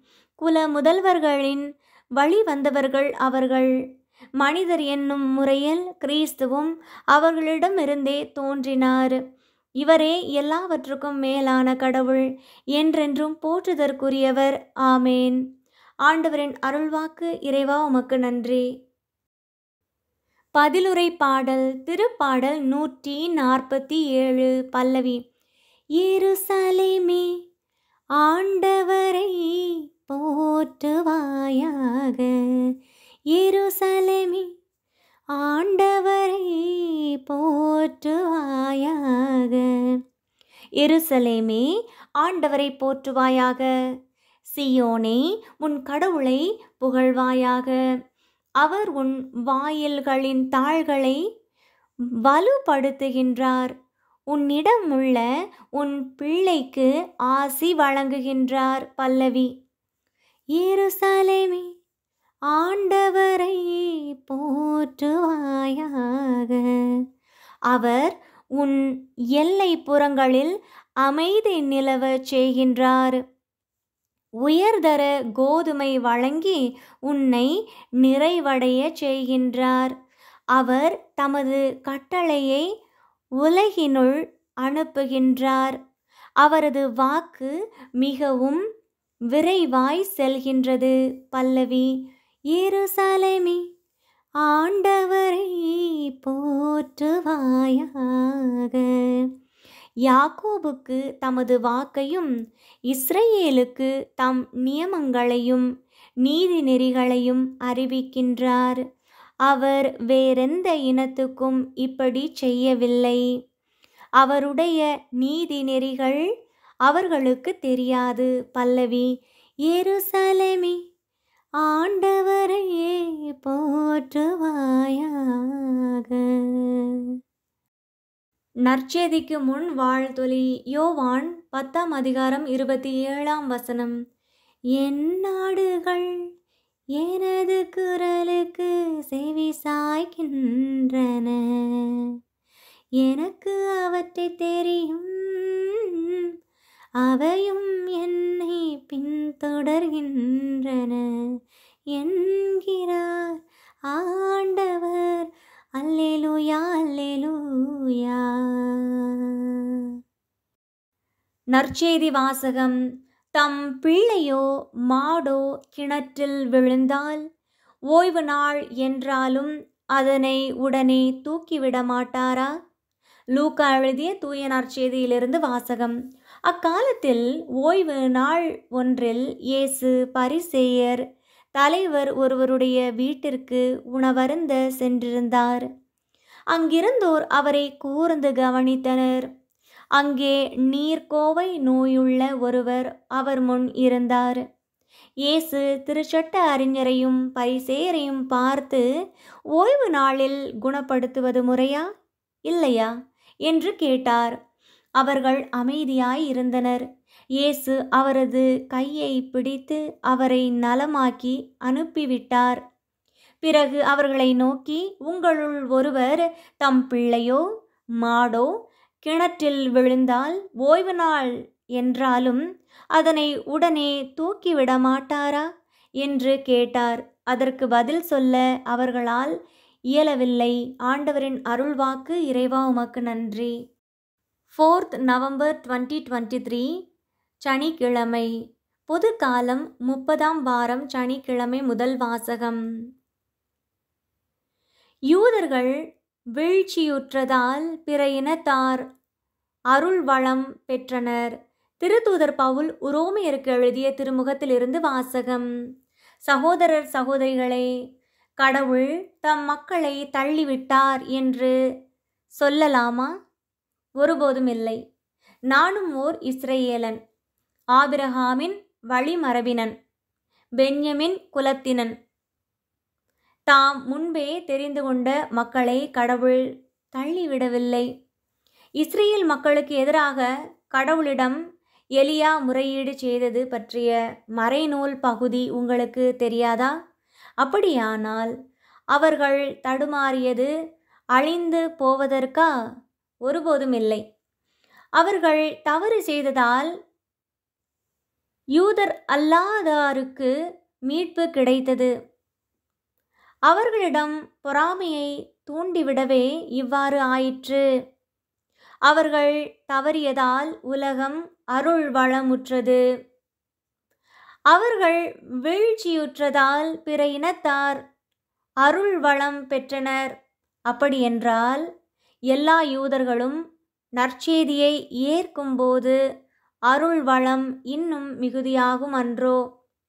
குல முதல்வர்களின் வழி வந்தவர்கள் அவர்கள் மனிதர் என்னும் முறையில் கிறிஸ்துவும் அவர்களிடமிருந்தே தோன்றினார் இவரே எல்லாவற்றுக்கும் மேலான கடவுள் என்றென்றும் போற்றுதற்குரியவர் ஆமேன் ஆண்டவரின் அருள்வாக்கு இறைவா உமக்கு நன்றி பதிலுரை பாடல் திருப்பாடல் நூற்றி நாற்பத்தி ஏழு பல்லவி எருசலேமே ஆண்டவரை போற்றுவாயாக எருசலேமே ஆண்டவரை போற்றுவாயாக எருசலேமே ஆண்டவரை போற்றுவாயாக சியோனே உன் கடவுளை புகழ்வாயாக அவர் உன் வாயில்களின் தாள்களை வலுப்படுத்துகின்றார் உன்னிடம் உள்ள உன் பிள்ளைக்கு ஆசி வழங்குகின்றார் பல்லவி எருசலேமே ஆண்டவரை போற்றுவாயாக அவர் உன் எல்லை புறங்களில் அமைதி நிலவச் செய்கின்றார் உயர்தர கோதுமை வழங்கி உன்னை நிறைவடைய செய்கின்றார் அவர் தமது கட்டளையை உலகினுள் அனுப்புகின்றார் அவரது வாக்கு மிகவும் விரைவாய் செல்கின்றது பல்லவி எருசலேமே ஆண்டவரை போற்றுவாயாக யாக்கோபுக்கு தமது வாக்கையும் இஸ்ரேலுக்கு தம் நியமங்களையும் நீதி நெறிகளையும் அறிவிக்கின்றார் அவர் வேறெந்த இனத்துக்கும் இப்படி செய்யவில்லை அவருடைய நீதி நெறிகள் அவர்களுக்கு தெரியாது பல்லவி எருசலேமே ஆண்டவரையே போற்றுவாயாக நற்செய்திக்கு முன் வாழ்த்தொலி யோவான் பத்தாம் அதிகாரம் இருபத்தி ஏழாம் வசனம் என் நாடுகள் எனது குரலுக்கு செவி சாய்க்கின்றன எனக்கு அவற்றை தெரியும் அவையும் என்னை பின்தொடர்கின்றன என்கிறார் ஆண்டவர் அல்லேலூயா அல்லேலூயா அல்லேலூயா நற்செய்தி வாசகம் தம் பிள்ளையோ மாடோ கிணற்றில் விழுந்தால் ஓய்வு நாள் என்றாலும் அதனை உடனே தூக்கிவிட மாட்டாரா லூக்கா எழுதிய தூய நற்செய்தியிலிருந்து வாசகம் அக்காலத்தில் ஓய்வு நாள் ஒன்றில் இயேசு பரிசேயர் தலைவர் ஒருவருடைய வீட்டிற்கு உணவருந்த சென்றிருந்தார் அங்கிருந்தோர் அவரை கூர்ந்து கவனித்தனர் அங்கே நீர்க்கோவை நோயுள்ள ஒருவர் அவர் முன் இருந்தார் இயேசு திருச்சட்ட அறிஞரையும் பரிசேயரையும் பார்த்து ஓய்வு நாளில் குணப்படுத்துவது முறையா இல்லையா என்று கேட்டார் அவர்கள் அமைதியாய் இருந்தனர் இயேசு அவரது கையை பிடித்து அவரை நலமாக்கி அனுப்பிவிட்டார் பிறகு அவர்களை நோக்கி உங்களுள் ஒருவர் தம் பிள்ளையோ மாடோ கிணற்றில் விழுந்தால் ஓய்வு நாள் என்றாலும் அதனை உடனே தூக்கிவிட மாட்டாரா என்று கேட்டார் அதற்கு பதில் சொல்ல அவர்களால் இயலவில்லை ஆண்டவரின் அருள்வாக்கு இறைவா உமக்கு நன்றி fourth November twenty twenty three சனிக்கிழமை பொது காலம் முப்பதாம் வாரம் சனிக்கிழமை முதல் வாசகம் யூதர்கள் வீழ்ச்சியுற்றதால் பிற இனத்தார் அருள் வளம் பெற்றனர் திருத்தூதர் பவுல் உரோமையருக்கு எழுதிய திருமுகத்திலிருந்து வாசகம் சகோதரர் சகோதரிகளே கடவுள் தம் மக்களை தள்ளிவிட்டார் என்று சொல்லலாமா ஒருபோதும் இல்லை நானும் ஓர் இஸ்ரேலன் ஆபிரஹாமின் வழிமரபினன் பென்யமின் குலத்தினன் தாம் முன்பே தெரிந்து கொண்ட மக்களை கடவுள் தள்ளிவிடவில்லை இஸ்ரேல் மக்களுக்கு எதிராக கடவுளிடம் எலியா முறையீடு செய்தது பற்றிய மறைநூல் பகுதி உங்களுக்கு தெரியாதா அப்படியானால் அவர்கள் தடுமாறியது அழிந்து போவதற்கா ஒருபோதும் இல்லை அவர்கள் தவறு செய்ததால் யூதர் அல்லாதாருக்கு மீட்பு கிடைத்தது அவர்களிடம் பொறாமையை தூண்டிவிடவே இவ்வாறு ஆயிற்று அவர்கள் தவறியதால் உலகம் அருள் வளமுற்றது அவர்கள் வீழ்ச்சியுற்றதால் பிற இனத்தார் அருள் வளம் பெற்றனர் அப்படியென்றால் எல்லா யூதர்களும் நற்செய்தியை ஏற்கும்போது அருள் வளம் இன்னும் மிகுதியாகும் அன்றோ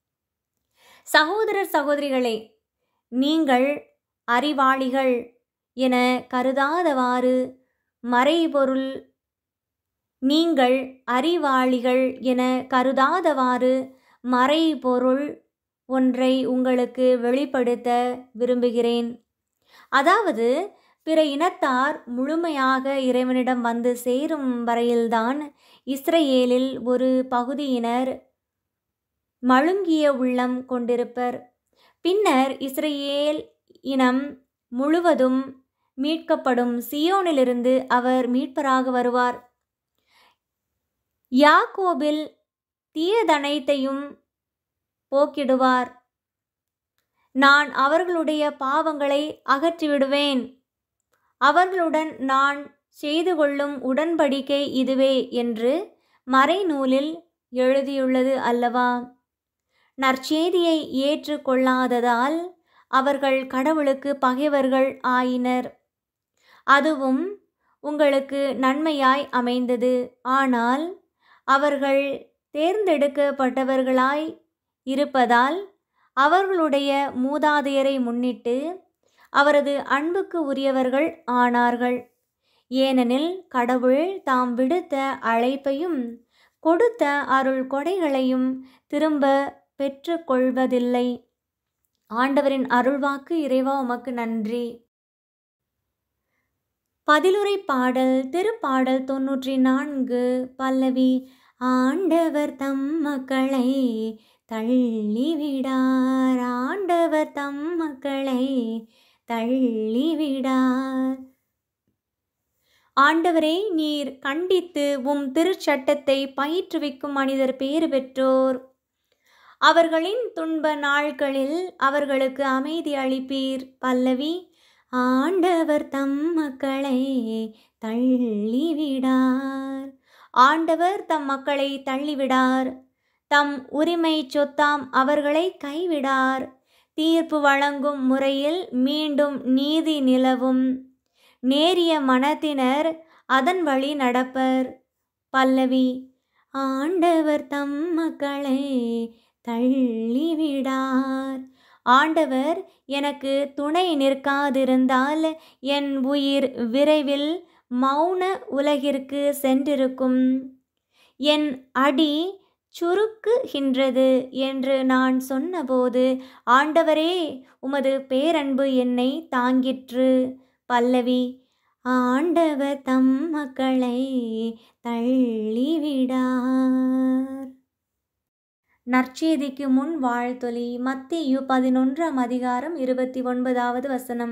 சகோதரர் சகோதரிகளே நீங்கள் அறிவாளிகள் என கருதாதவாறு மறைபொருள் நீங்கள் அறிவாளிகள் என கருதாதவாறு மறைபொருள் ஒன்றை உங்களுக்கு வெளிப்படுத்த விரும்புகிறேன் அதாவது பிற இனத்தார் முழுமையாக இறைவனிடம் வந்து சேரும் வரையில்தான் இஸ்ரேலில் ஒரு பகுதியினர் மழுங்கிய உள்ளம் கொண்டிருப்பர் பின்னர் இஸ்ரேல் இனம் முழுவதும் மீட்கப்படும் சியோனிலிருந்து அவர் மீட்பராக வருவார் யாக்கோபில் தீயதனைத்தையும் போக்கிடுவார் நான் அவர்களுடைய பாவங்களை அகற்றிவிடுவேன் அவர்களுடன் நான் செய்து கொள்ளும் உடன்படிக்கை இதுவே என்று மறைநூலில் எழுதியுள்ளது அல்லவா நற்செய்தியை ஏற்றுக்கொள்ளாததால் அவர்கள் கடவுளுக்கு பகைவர்கள் ஆயினர் அதுவும் உங்களுக்கு நன்மையாய் அமைந்தது ஆனால் அவர்கள் தேர்ந்தெடுக்கப்பட்டவர்களாய் இருப்பதால் அவர்களுடைய மூதாதையரை முன்னிட்டு அவரது அன்புக்கு உரியவர்கள் ஆனார்கள் ஏனெனில் கடவுள் தாம் விடுத்த அழைப்பையும் கொடுத்த அருள் கொடைகளையும் திரும்ப பெற்றுக்கொள்வதில்லை ஆண்டவரின் அருள்வாக்கு இறைவா உமக்கு நன்றி பதிலுரை பாடல் திருப்பாடல் தொன்னூற்றி நான்கு பல்லவி ஆண்டவர் தம் மக்களை தள்ளிவிடார் ஆண்டவர் தம் மக்களை தள்ளிவிடார் ஆண்டவரே நீர் கண்டித்து உம் திருச்சட்டத்தை பயிற்றுவிக்கும் மனிதர் பேறு பெற்றோர் அவர்களின் துன்ப நாட்களில் அவர்களுக்கு அமைதி அளிப்பீர் பல்லவி ஆண்டவர் தம் மக்களை தள்ளிவிடார் ஆண்டவர் தம் மக்களை தள்ளிவிடார் தம் உரிமை சொத்தாம் அவர்களை கைவிடார் தீர்ப்பு வழங்கும் முறையில் மீண்டும் நீதி நிலவும் நேரிய மனத்தினர் அதன் வழி நடப்பர் பல்லவி ஆண்டவர் தம் மக்களை தள்ளிவிடார் ஆண்டவர் எனக்கு துணை நிற்காதிருந்தால் என் உயிர் விரைவில் மௌன உலகிற்கு சென்றிருக்கும் என் அடி சுருக்குகின்றது என்று நான் சொன்னபோது ஆண்டவரே உமது பேரன்பு என்னை தாங்கிற்று பல்லவி ஆண்டவர் தம் மக்களை தள்ளிவிடார் நற்செய்திக்கு முன் வாழ்த்தொலி மத்தியு பதினொன்றாம் அதிகாரம் இருபத்தி ஒன்பதாவது வசனம்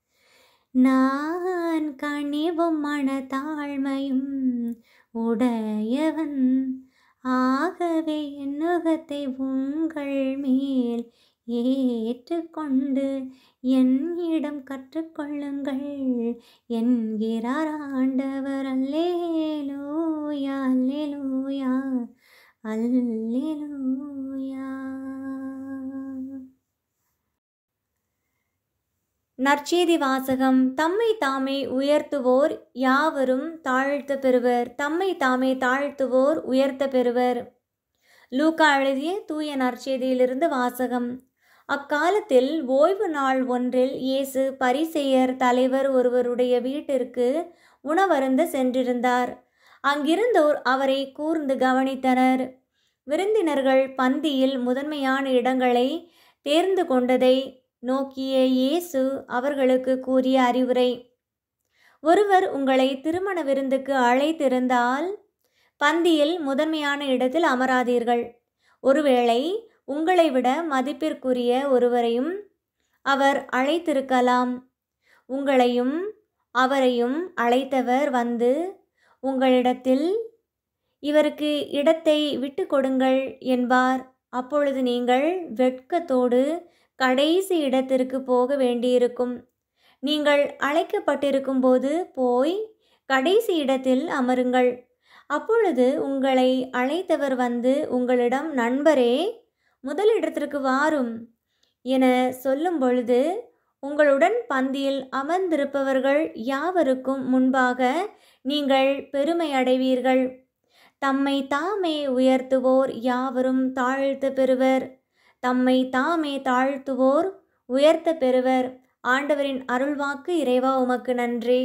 நான் கனிவும் மனத்தாழ்மையும் உடையவன் ஆகவே என் நுகத்தை உங்கள் மேல் ஏற்றுக்கொண்டு என்னிடம் கற்றுக்கொள்ளுங்கள் என்கிறார் ஆண்டவர் அல்லேலூயா அல்லேலூயா அல்லேலூயா நற்செய்தி வாசகம் தம்மை தாமே உயர்த்துவோர் யாவரும் தாழ்த்த பெறுவர் தம்மை தாமே தாழ்த்துவோர் உயர்த்த பெறுவர் லூக்கா எழுதிய தூய நற்செய்தியிலிருந்து வாசகம் அக்காலத்தில் ஓய்வு நாள் ஒன்றில் இயேசு பரிசெயர் தலைவர் ஒருவருடைய வீட்டிற்கு உணவருந்த சென்றிருந்தார் அங்கிருந்தோர் அவரை கூர்ந்து கவனித்தனர் விருந்தினர்கள் பந்தியில் முதன்மையான இடங்களை தேர்ந்து கொண்டதை நோக்கிய இயேசு அவர்களுக்கு கூறிய அறிவுரை ஒருவர் உங்களை திருமண விருந்துக்கு அழைத்திருந்தால் பந்தியில் முதன்மையான இடத்தில் அமராதீர்கள் ஒருவேளை உங்களை விட மதிப்பிற்குரிய ஒருவரையும் அவர் அழைத்திருக்கலாம் உங்களையும் அவரையும் அழைத்தவர் வந்து உங்களிடத்தில் இவருக்கு இடத்தை விட்டு கொடுங்கள் என்பார் அப்பொழுது நீங்கள் வெட்கத்தோடு கடைசி இடத்திற்கு போக வேண்டியிருக்கும் நீங்கள் அழைக்கப்பட்டிருக்கும் போது போய் கடைசி இடத்தில் அமருங்கள் அப்பொழுது உங்களை அழைத்தவர் வந்து உங்களிடம் நண்பரே முதலிடத்திற்கு வாரும் என சொல்லும் பொழுது உங்களுடன் பந்தியில் அமர்ந்திருப்பவர்கள் யாவருக்கும் முன்பாக நீங்கள் பெருமை அடைவீர்கள் தம்மை தாமே உயர்த்துவோர் யாவரும் தாழ்த்த பெறுவர் தம்மை தாமே தாழ்த்துவோர் உயர்த்த பெறுவர் ஆண்டவரின் அருள்வாக்கு இறைவா உமக்கு நன்றி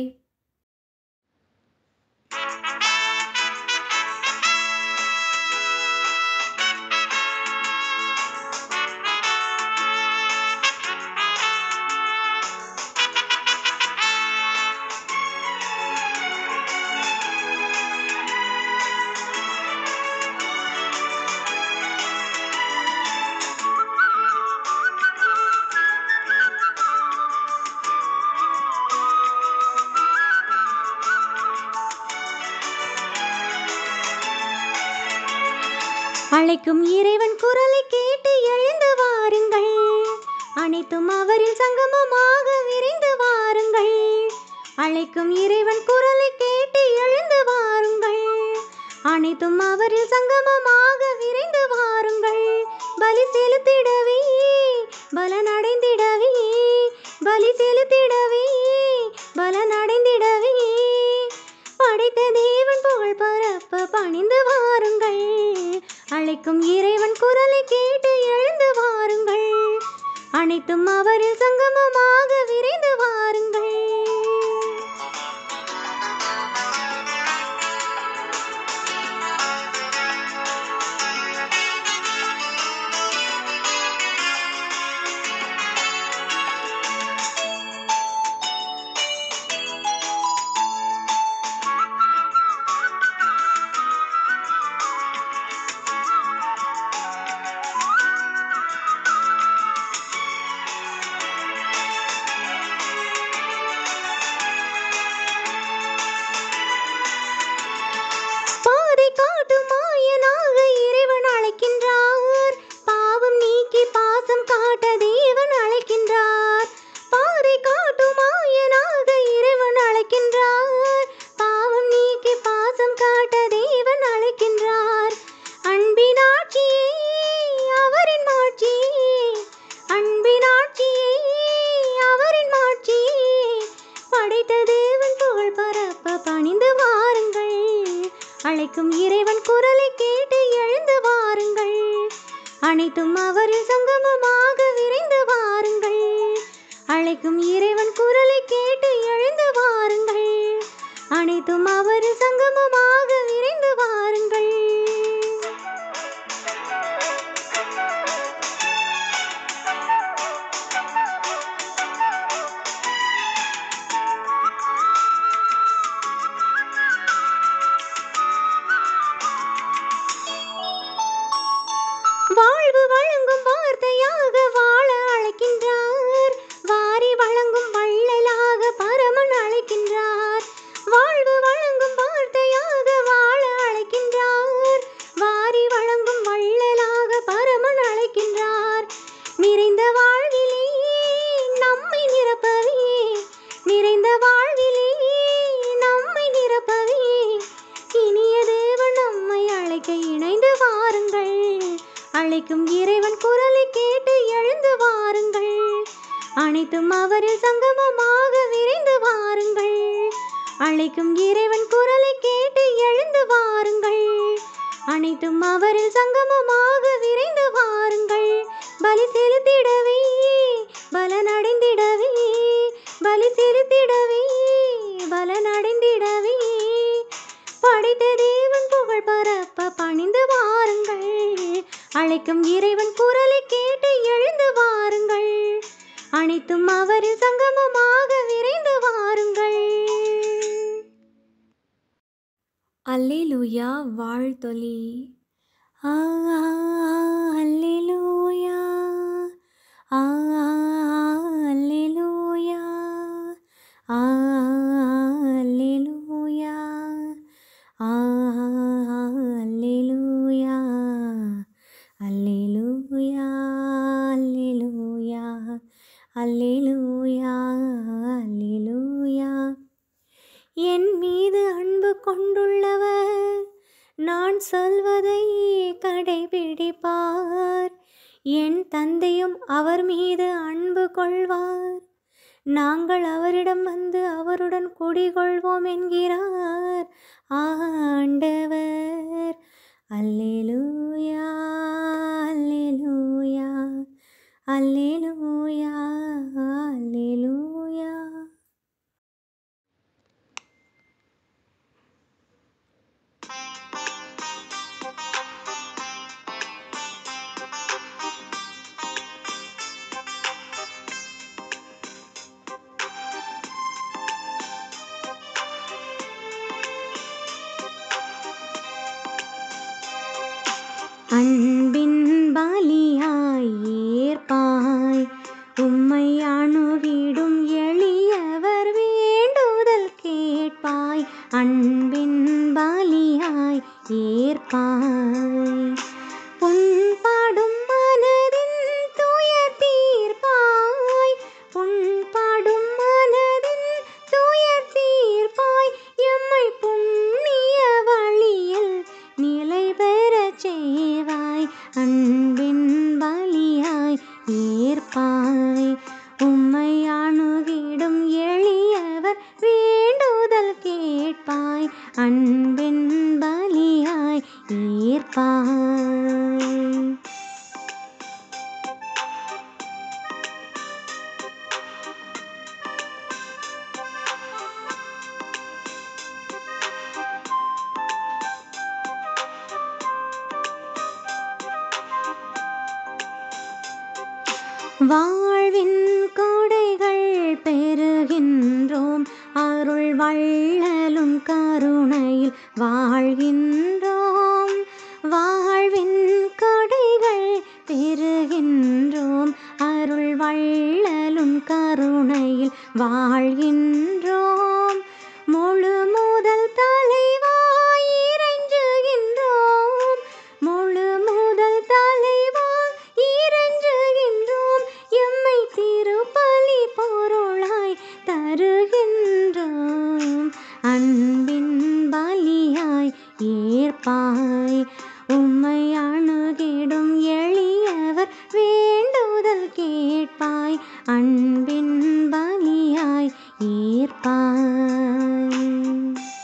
அழைக்கும் இறைவன் குரலை கேட்டு எழுந்து வாருங்கள் அனைத்தும் அவரில் சங்கமமாக விரைந்து வாருங்கள் அழைக்கும் இறைவன் குரலை கேட்டு எழுந்து வாருங்கள் அனைத்தும் அவரில் சங்கமமாக விரைந்து வாருங்கள் பலி செலுத்திடவே பலனடைந்திடவே பலி செலுத்திடவே பலனடைந்திடவே படைத்த தேவன் புகழ் பரப்ப பணிந்து வாருங்கள் அழைக்கும் இறைவன் குரலை கேட்டு எழுந்து வாருங்கள் அனைத்தும் அவரில் சங்கமமாக விரைந்து வாருங்கள் பணிந்து வாருங்கள் அழைக்கும் இறைவன் குரலை கேட்டு எழுந்து வாருங்கள் அனைத்தும் அவரின் சங்கமமாக விரைந்து வாருங்கள் அழைக்கும் இறைவன் குரலை கேட்டு எழுந்து வாருங்கள் அனைத்தும் அவரின் சங்கமமாக விரைந்து வாருங்கள் வாழ்வு வழங்கும் வார்த்தையாக வாழ அழைக்கின்றார் வாரி வழங்கும் வள்ளலாக பரமன் அழைக்கின்றார் வாழ்வு வழங்கும் வார்த்தையாக வாழ அழைக்கின்றார் வாரி வழங்கும் வள்ளலாக பரமன் அழைக்கின்றார் நிறைந்த வாழ்விலே நம்மை நிரப்பவே நிறைந்த வாழ்விலே நம்மை நிரப்பவே இனிய தேவன் நம்மை அழைக்க இணைந்து வாருங்கள் அழைக்கும் இறைவன் குரலை கேட்டு எழுந்து வாருங்கள் அனைத்தும் அவரில் சங்கமமாக விரைந்து வாருங்கள் அழைக்கும் இறைவன் குரலை கேட்டு எழுந்து வாருங்கள் அனைத்தும் அவரில் சங்கமமாக விரைந்து வாருங்கள் பலி செலுத்திடவே பலனடைந்திடவே பலி செலுத்திடவே பலனடைந்திடவே படைத்த தேவன் புகழ் பரப்ப பணிந்து வாருங்கள் அழைக்கும் இறைவன் குரலை கேட்டு எழுந்து வாருங்கள் அனைத்தும் அவரில் சங்கமமாக விரைந்து வாருங்கள் அல்லேலூயா வாழ்த்தொலி ஆ ஆ, அல்லேலூயா ஆ ஆ, அல்லேலூயா ஆ ஆ, அல்லேலூயா ஆ ஆ, அல்லேலூயா அல்லேலூயா அல்லேலூயா அல்லேலூயா அல்லேலூயா என் மீது அன்பு கொண்டுள்ளவர் நான் சொல்வதை கடைபிடிப்பார் என் தந்தையும் அவர் மீது அன்பு கொள்வார் நாங்கள் அவரிடம் வந்து அவருடன் குடிகொள்வோம் என்கிறார் ஆண்டவர் அல்லேலூயா அல்லேலூயா அல்லேலூயா அல்லேலூயா அன்பின் பலியாய் ஏற்பாய் உம்மை அணுகிடும் எளியவர் வேண்டுதல் கேட்பாய் அன்பின் பலியாய் ஏற்பாய் புண்பாடும் மனதின் துயர் தீர்ப்பாய் புண்பாடும் மனதின் துயர் தீர்ப்பாய் எம்மை புண்ணிய வழியில் நிலை பெறச் செய்வாய் அன்பின் பலியாய் ஏற்பாய் உம்மை அணுகிடும் எளியவர் வேண்டுதல் கேட்பாய் அன்பின் பலியாய் ஏற்பாய் வாழ்வின் கொடைகள் பெறுகின்றோம் அருள் வள்ளலும் கருணையில் வாழ்கின்றோம் வாழ்வின் கொடைகள் பெறுகின்றோம் அருள் வள்ளலும் கருணையில் வாழ்கின்றோம் முழு முதல் தலைவாய் இறைஞ்சுகின்றோம் முழு முதல் தலைவாய் இறைஞ்சுகின்றோம் எம்மை திருப்பலி பொருளாய் தருகின்றோம் அன்பின் பலியாய் ஏற்பாய் உம்மை அணுகிடும் எளியவர் வேண்டுதல் கேட்பாய் அன்பின் பலியாய் ஏற்பாய்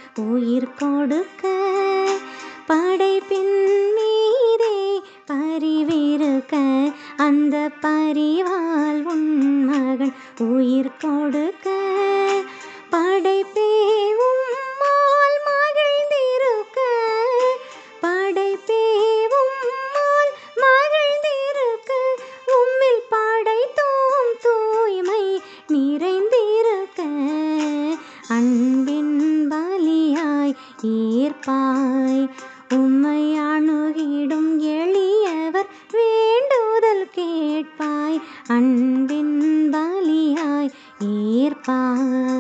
உயிர் கொடுக்க படைப்பின் மீதே பரிவிருக்க அந்த பரிவால் உன் மகன் உயிர் கொடுக்க படைப்பே உம்மால் மகிழ்ந்திருக்க படைப்பே உம்மால் மகிழ்ந்திருக்க உம்மில் படைத்தோம் தூய்மை நிறைந்திருக்க அன்பின் பலியாய் ஏற்பாய் உம்மை அணுகிடும் எளியவர் வேண்டுதல் கேட்பாய் அன்பின் பலியாய் ஏற்பாய்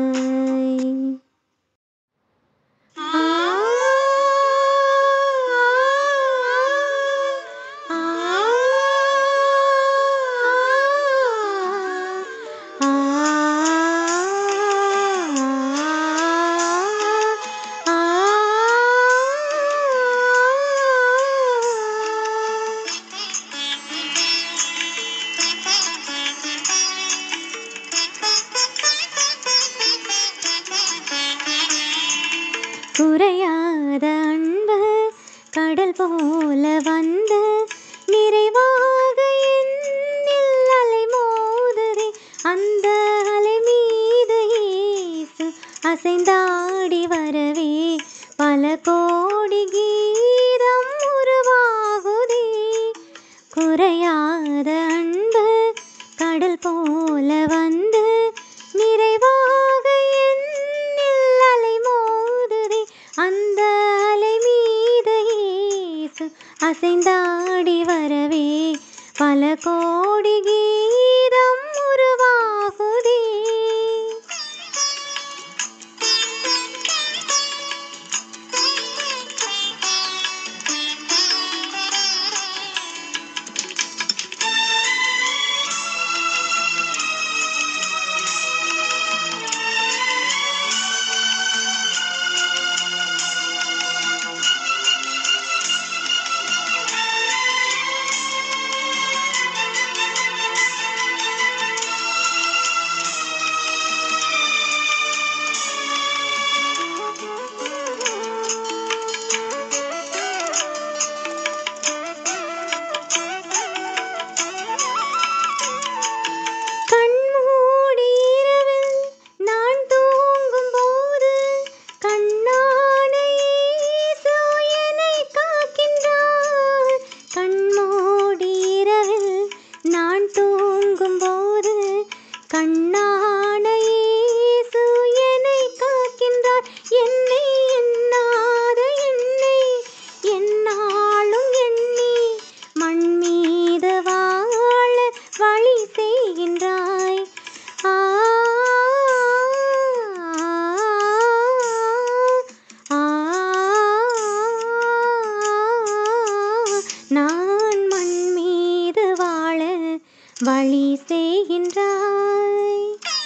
ஆ ஆ குறையாத அன்பு கடல் போல வந்து நிறைவாக என்னில் அலை மோதுதே அந்த அலை மீது இயேசு அசைந்தாடி வரவே பல கோடி கீதம் உருவாகுதே குறையாத அன்பு கடல் போல வந்து நிறைவாக என்னில் அலை மோதுதே அந்த அலை மீது இயேசு அசைந்தாடி வரவே பல கோடி கீதம் உருவாகுதே கண்மூடி இரவில் நான் தூங்கும் போது கண்ணான இயேசு என்னை காக்கின்றார் கண்மூடி இரவில் நான் தூங்கும் போது கண்ணான இயேசு என்னை காக்கின்றார் என்னை எண்ணாத என்னை என்னாலும் எண்ணி மண் மீது வாழ வழி செய்கின்றாய் ஆ ஆ, நான் மண் மீது வாழ வழி செய்கின்றாய்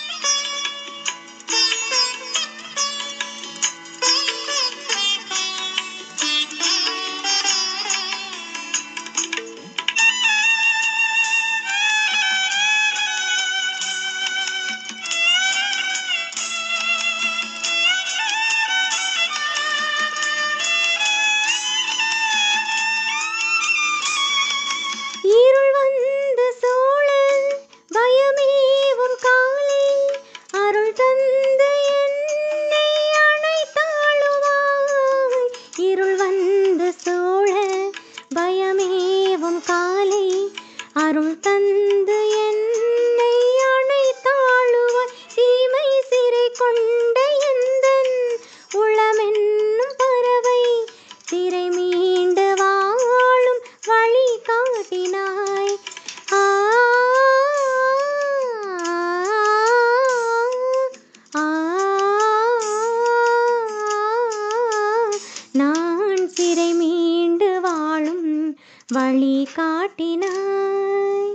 இருள் வந்து சூழ பயமேவும் காலில் அருள் தந்து என்னை அணைத்தாளுவாய் இருள் வந்து சூழ பயமேவும் காலை அருள் தந்து என்னை அணைத்தாளுவாய் தீமை சிறை கொண்ட எந்தன் உளமென்னும் பறவை சிறை மீண்டு வாழும் வழி காட்டினாய் ஆ ஆ, நான் சிறை மீண்டு வாழும் வழி காட்டினாய்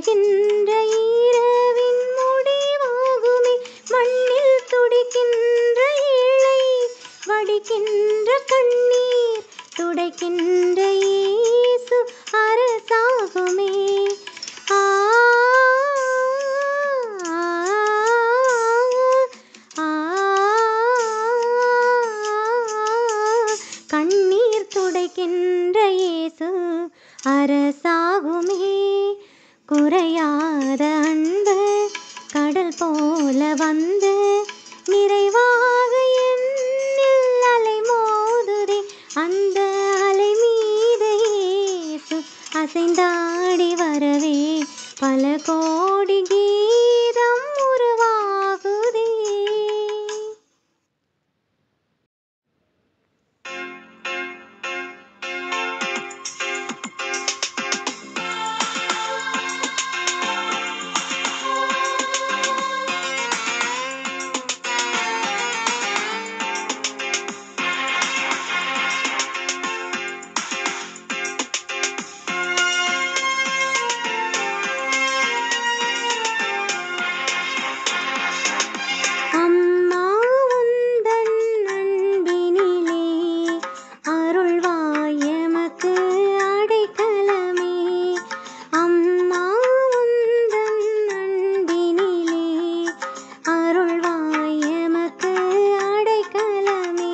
மலர்கின்ற இரவின் முடிவாகுமே மண்ணில் துடிக்கின்ற ஏழை வடிக்கின்ற கண்ணீர் துடைக்கின்ற இயேசு அரசாகுமே ஆ ஆ, கண்ணீர் துடைக்கின்ற இயேசு அரசாகுமே குறையாத அன்பு கடல் போல வந்து நிறைவாக என்னில் அலை மோதுதே அந்த அலை மீது இயேசு அசைந்தாடி வரவே பல கோடி கீதம் உருவாகுதே அம்மா உந்தன் அன்பினிலே அருள்வாய் எமக்கு அடைக்கலமே அம்மா உந்தன் அன்பினிலே அருள்வாய் எமக்கு அடைக்கலமே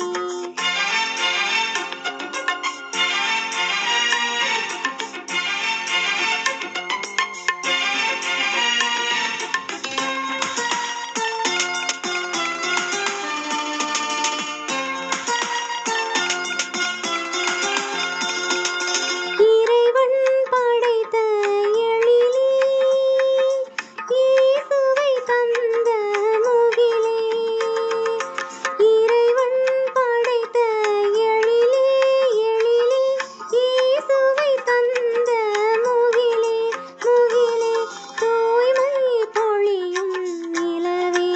இறைவன் படைத்த எழிலே இயேசுவை தந்த முகிலே இறைவன் படைத்த எழிலே எழிலே இயேசுவை தந்த முகிலே முகிலே தூய்மை பொழியும் நிலவே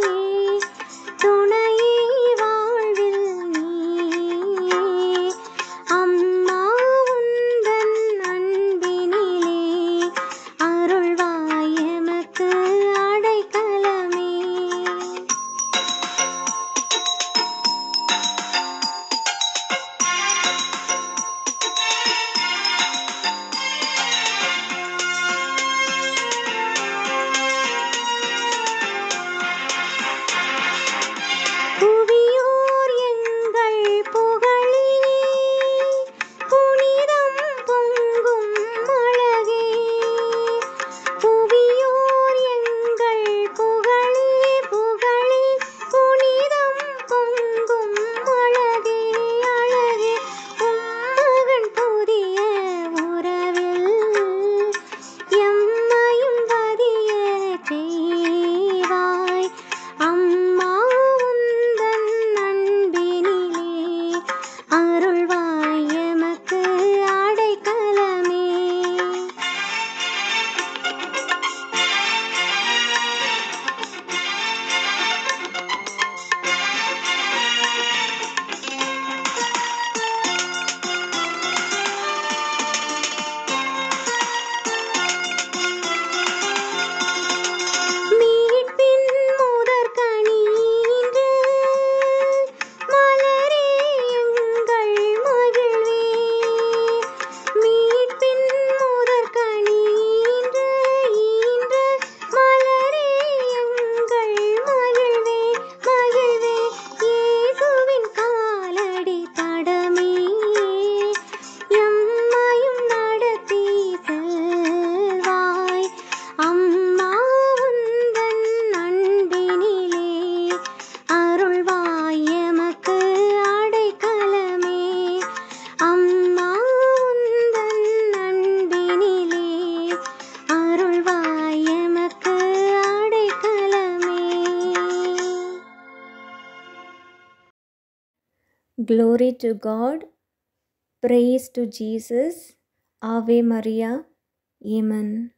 துணையே வாழ்வில் நீயே அம்மா உந்தன் அன்பினிலே அருள்வாய் எமக்கு அடைக்கலமே புவியோர் எங்கள் புகழிலே புனிதம் பொங்கும் அழகே புவியோர் எங்கள் புகழே புகழே புனிதம் பொங்கும் அழகே அழகே உம்மகன் புதிய உறவில் எம்மையும் பதிய செய்வாய் அம்மா உந்தன் அன்பினிலே அருள்வாய் எமக்கு அடைக்கலமே மீட்பின் முதற்கனியின்று மலரே எங்கள் மகிழ்வே மீட்பின் முதற்கனியின்று ஈன்று மலரே எங்கள் மகிழ்வே மகிழ்வே இயேசுவின் காலடி தடமே எம்மையும் நடத்தி செல்வாய் அம்மா உந்தன் அன்பினிலே அருள்வாய் எமக்கு அடைக்கலமே அம்மா உந்தன் அன்பினிலே அருள்வாய் எமக்கு அடைக்கலமே Glory to God. Praise to Jesus. Ave Maria. Amen.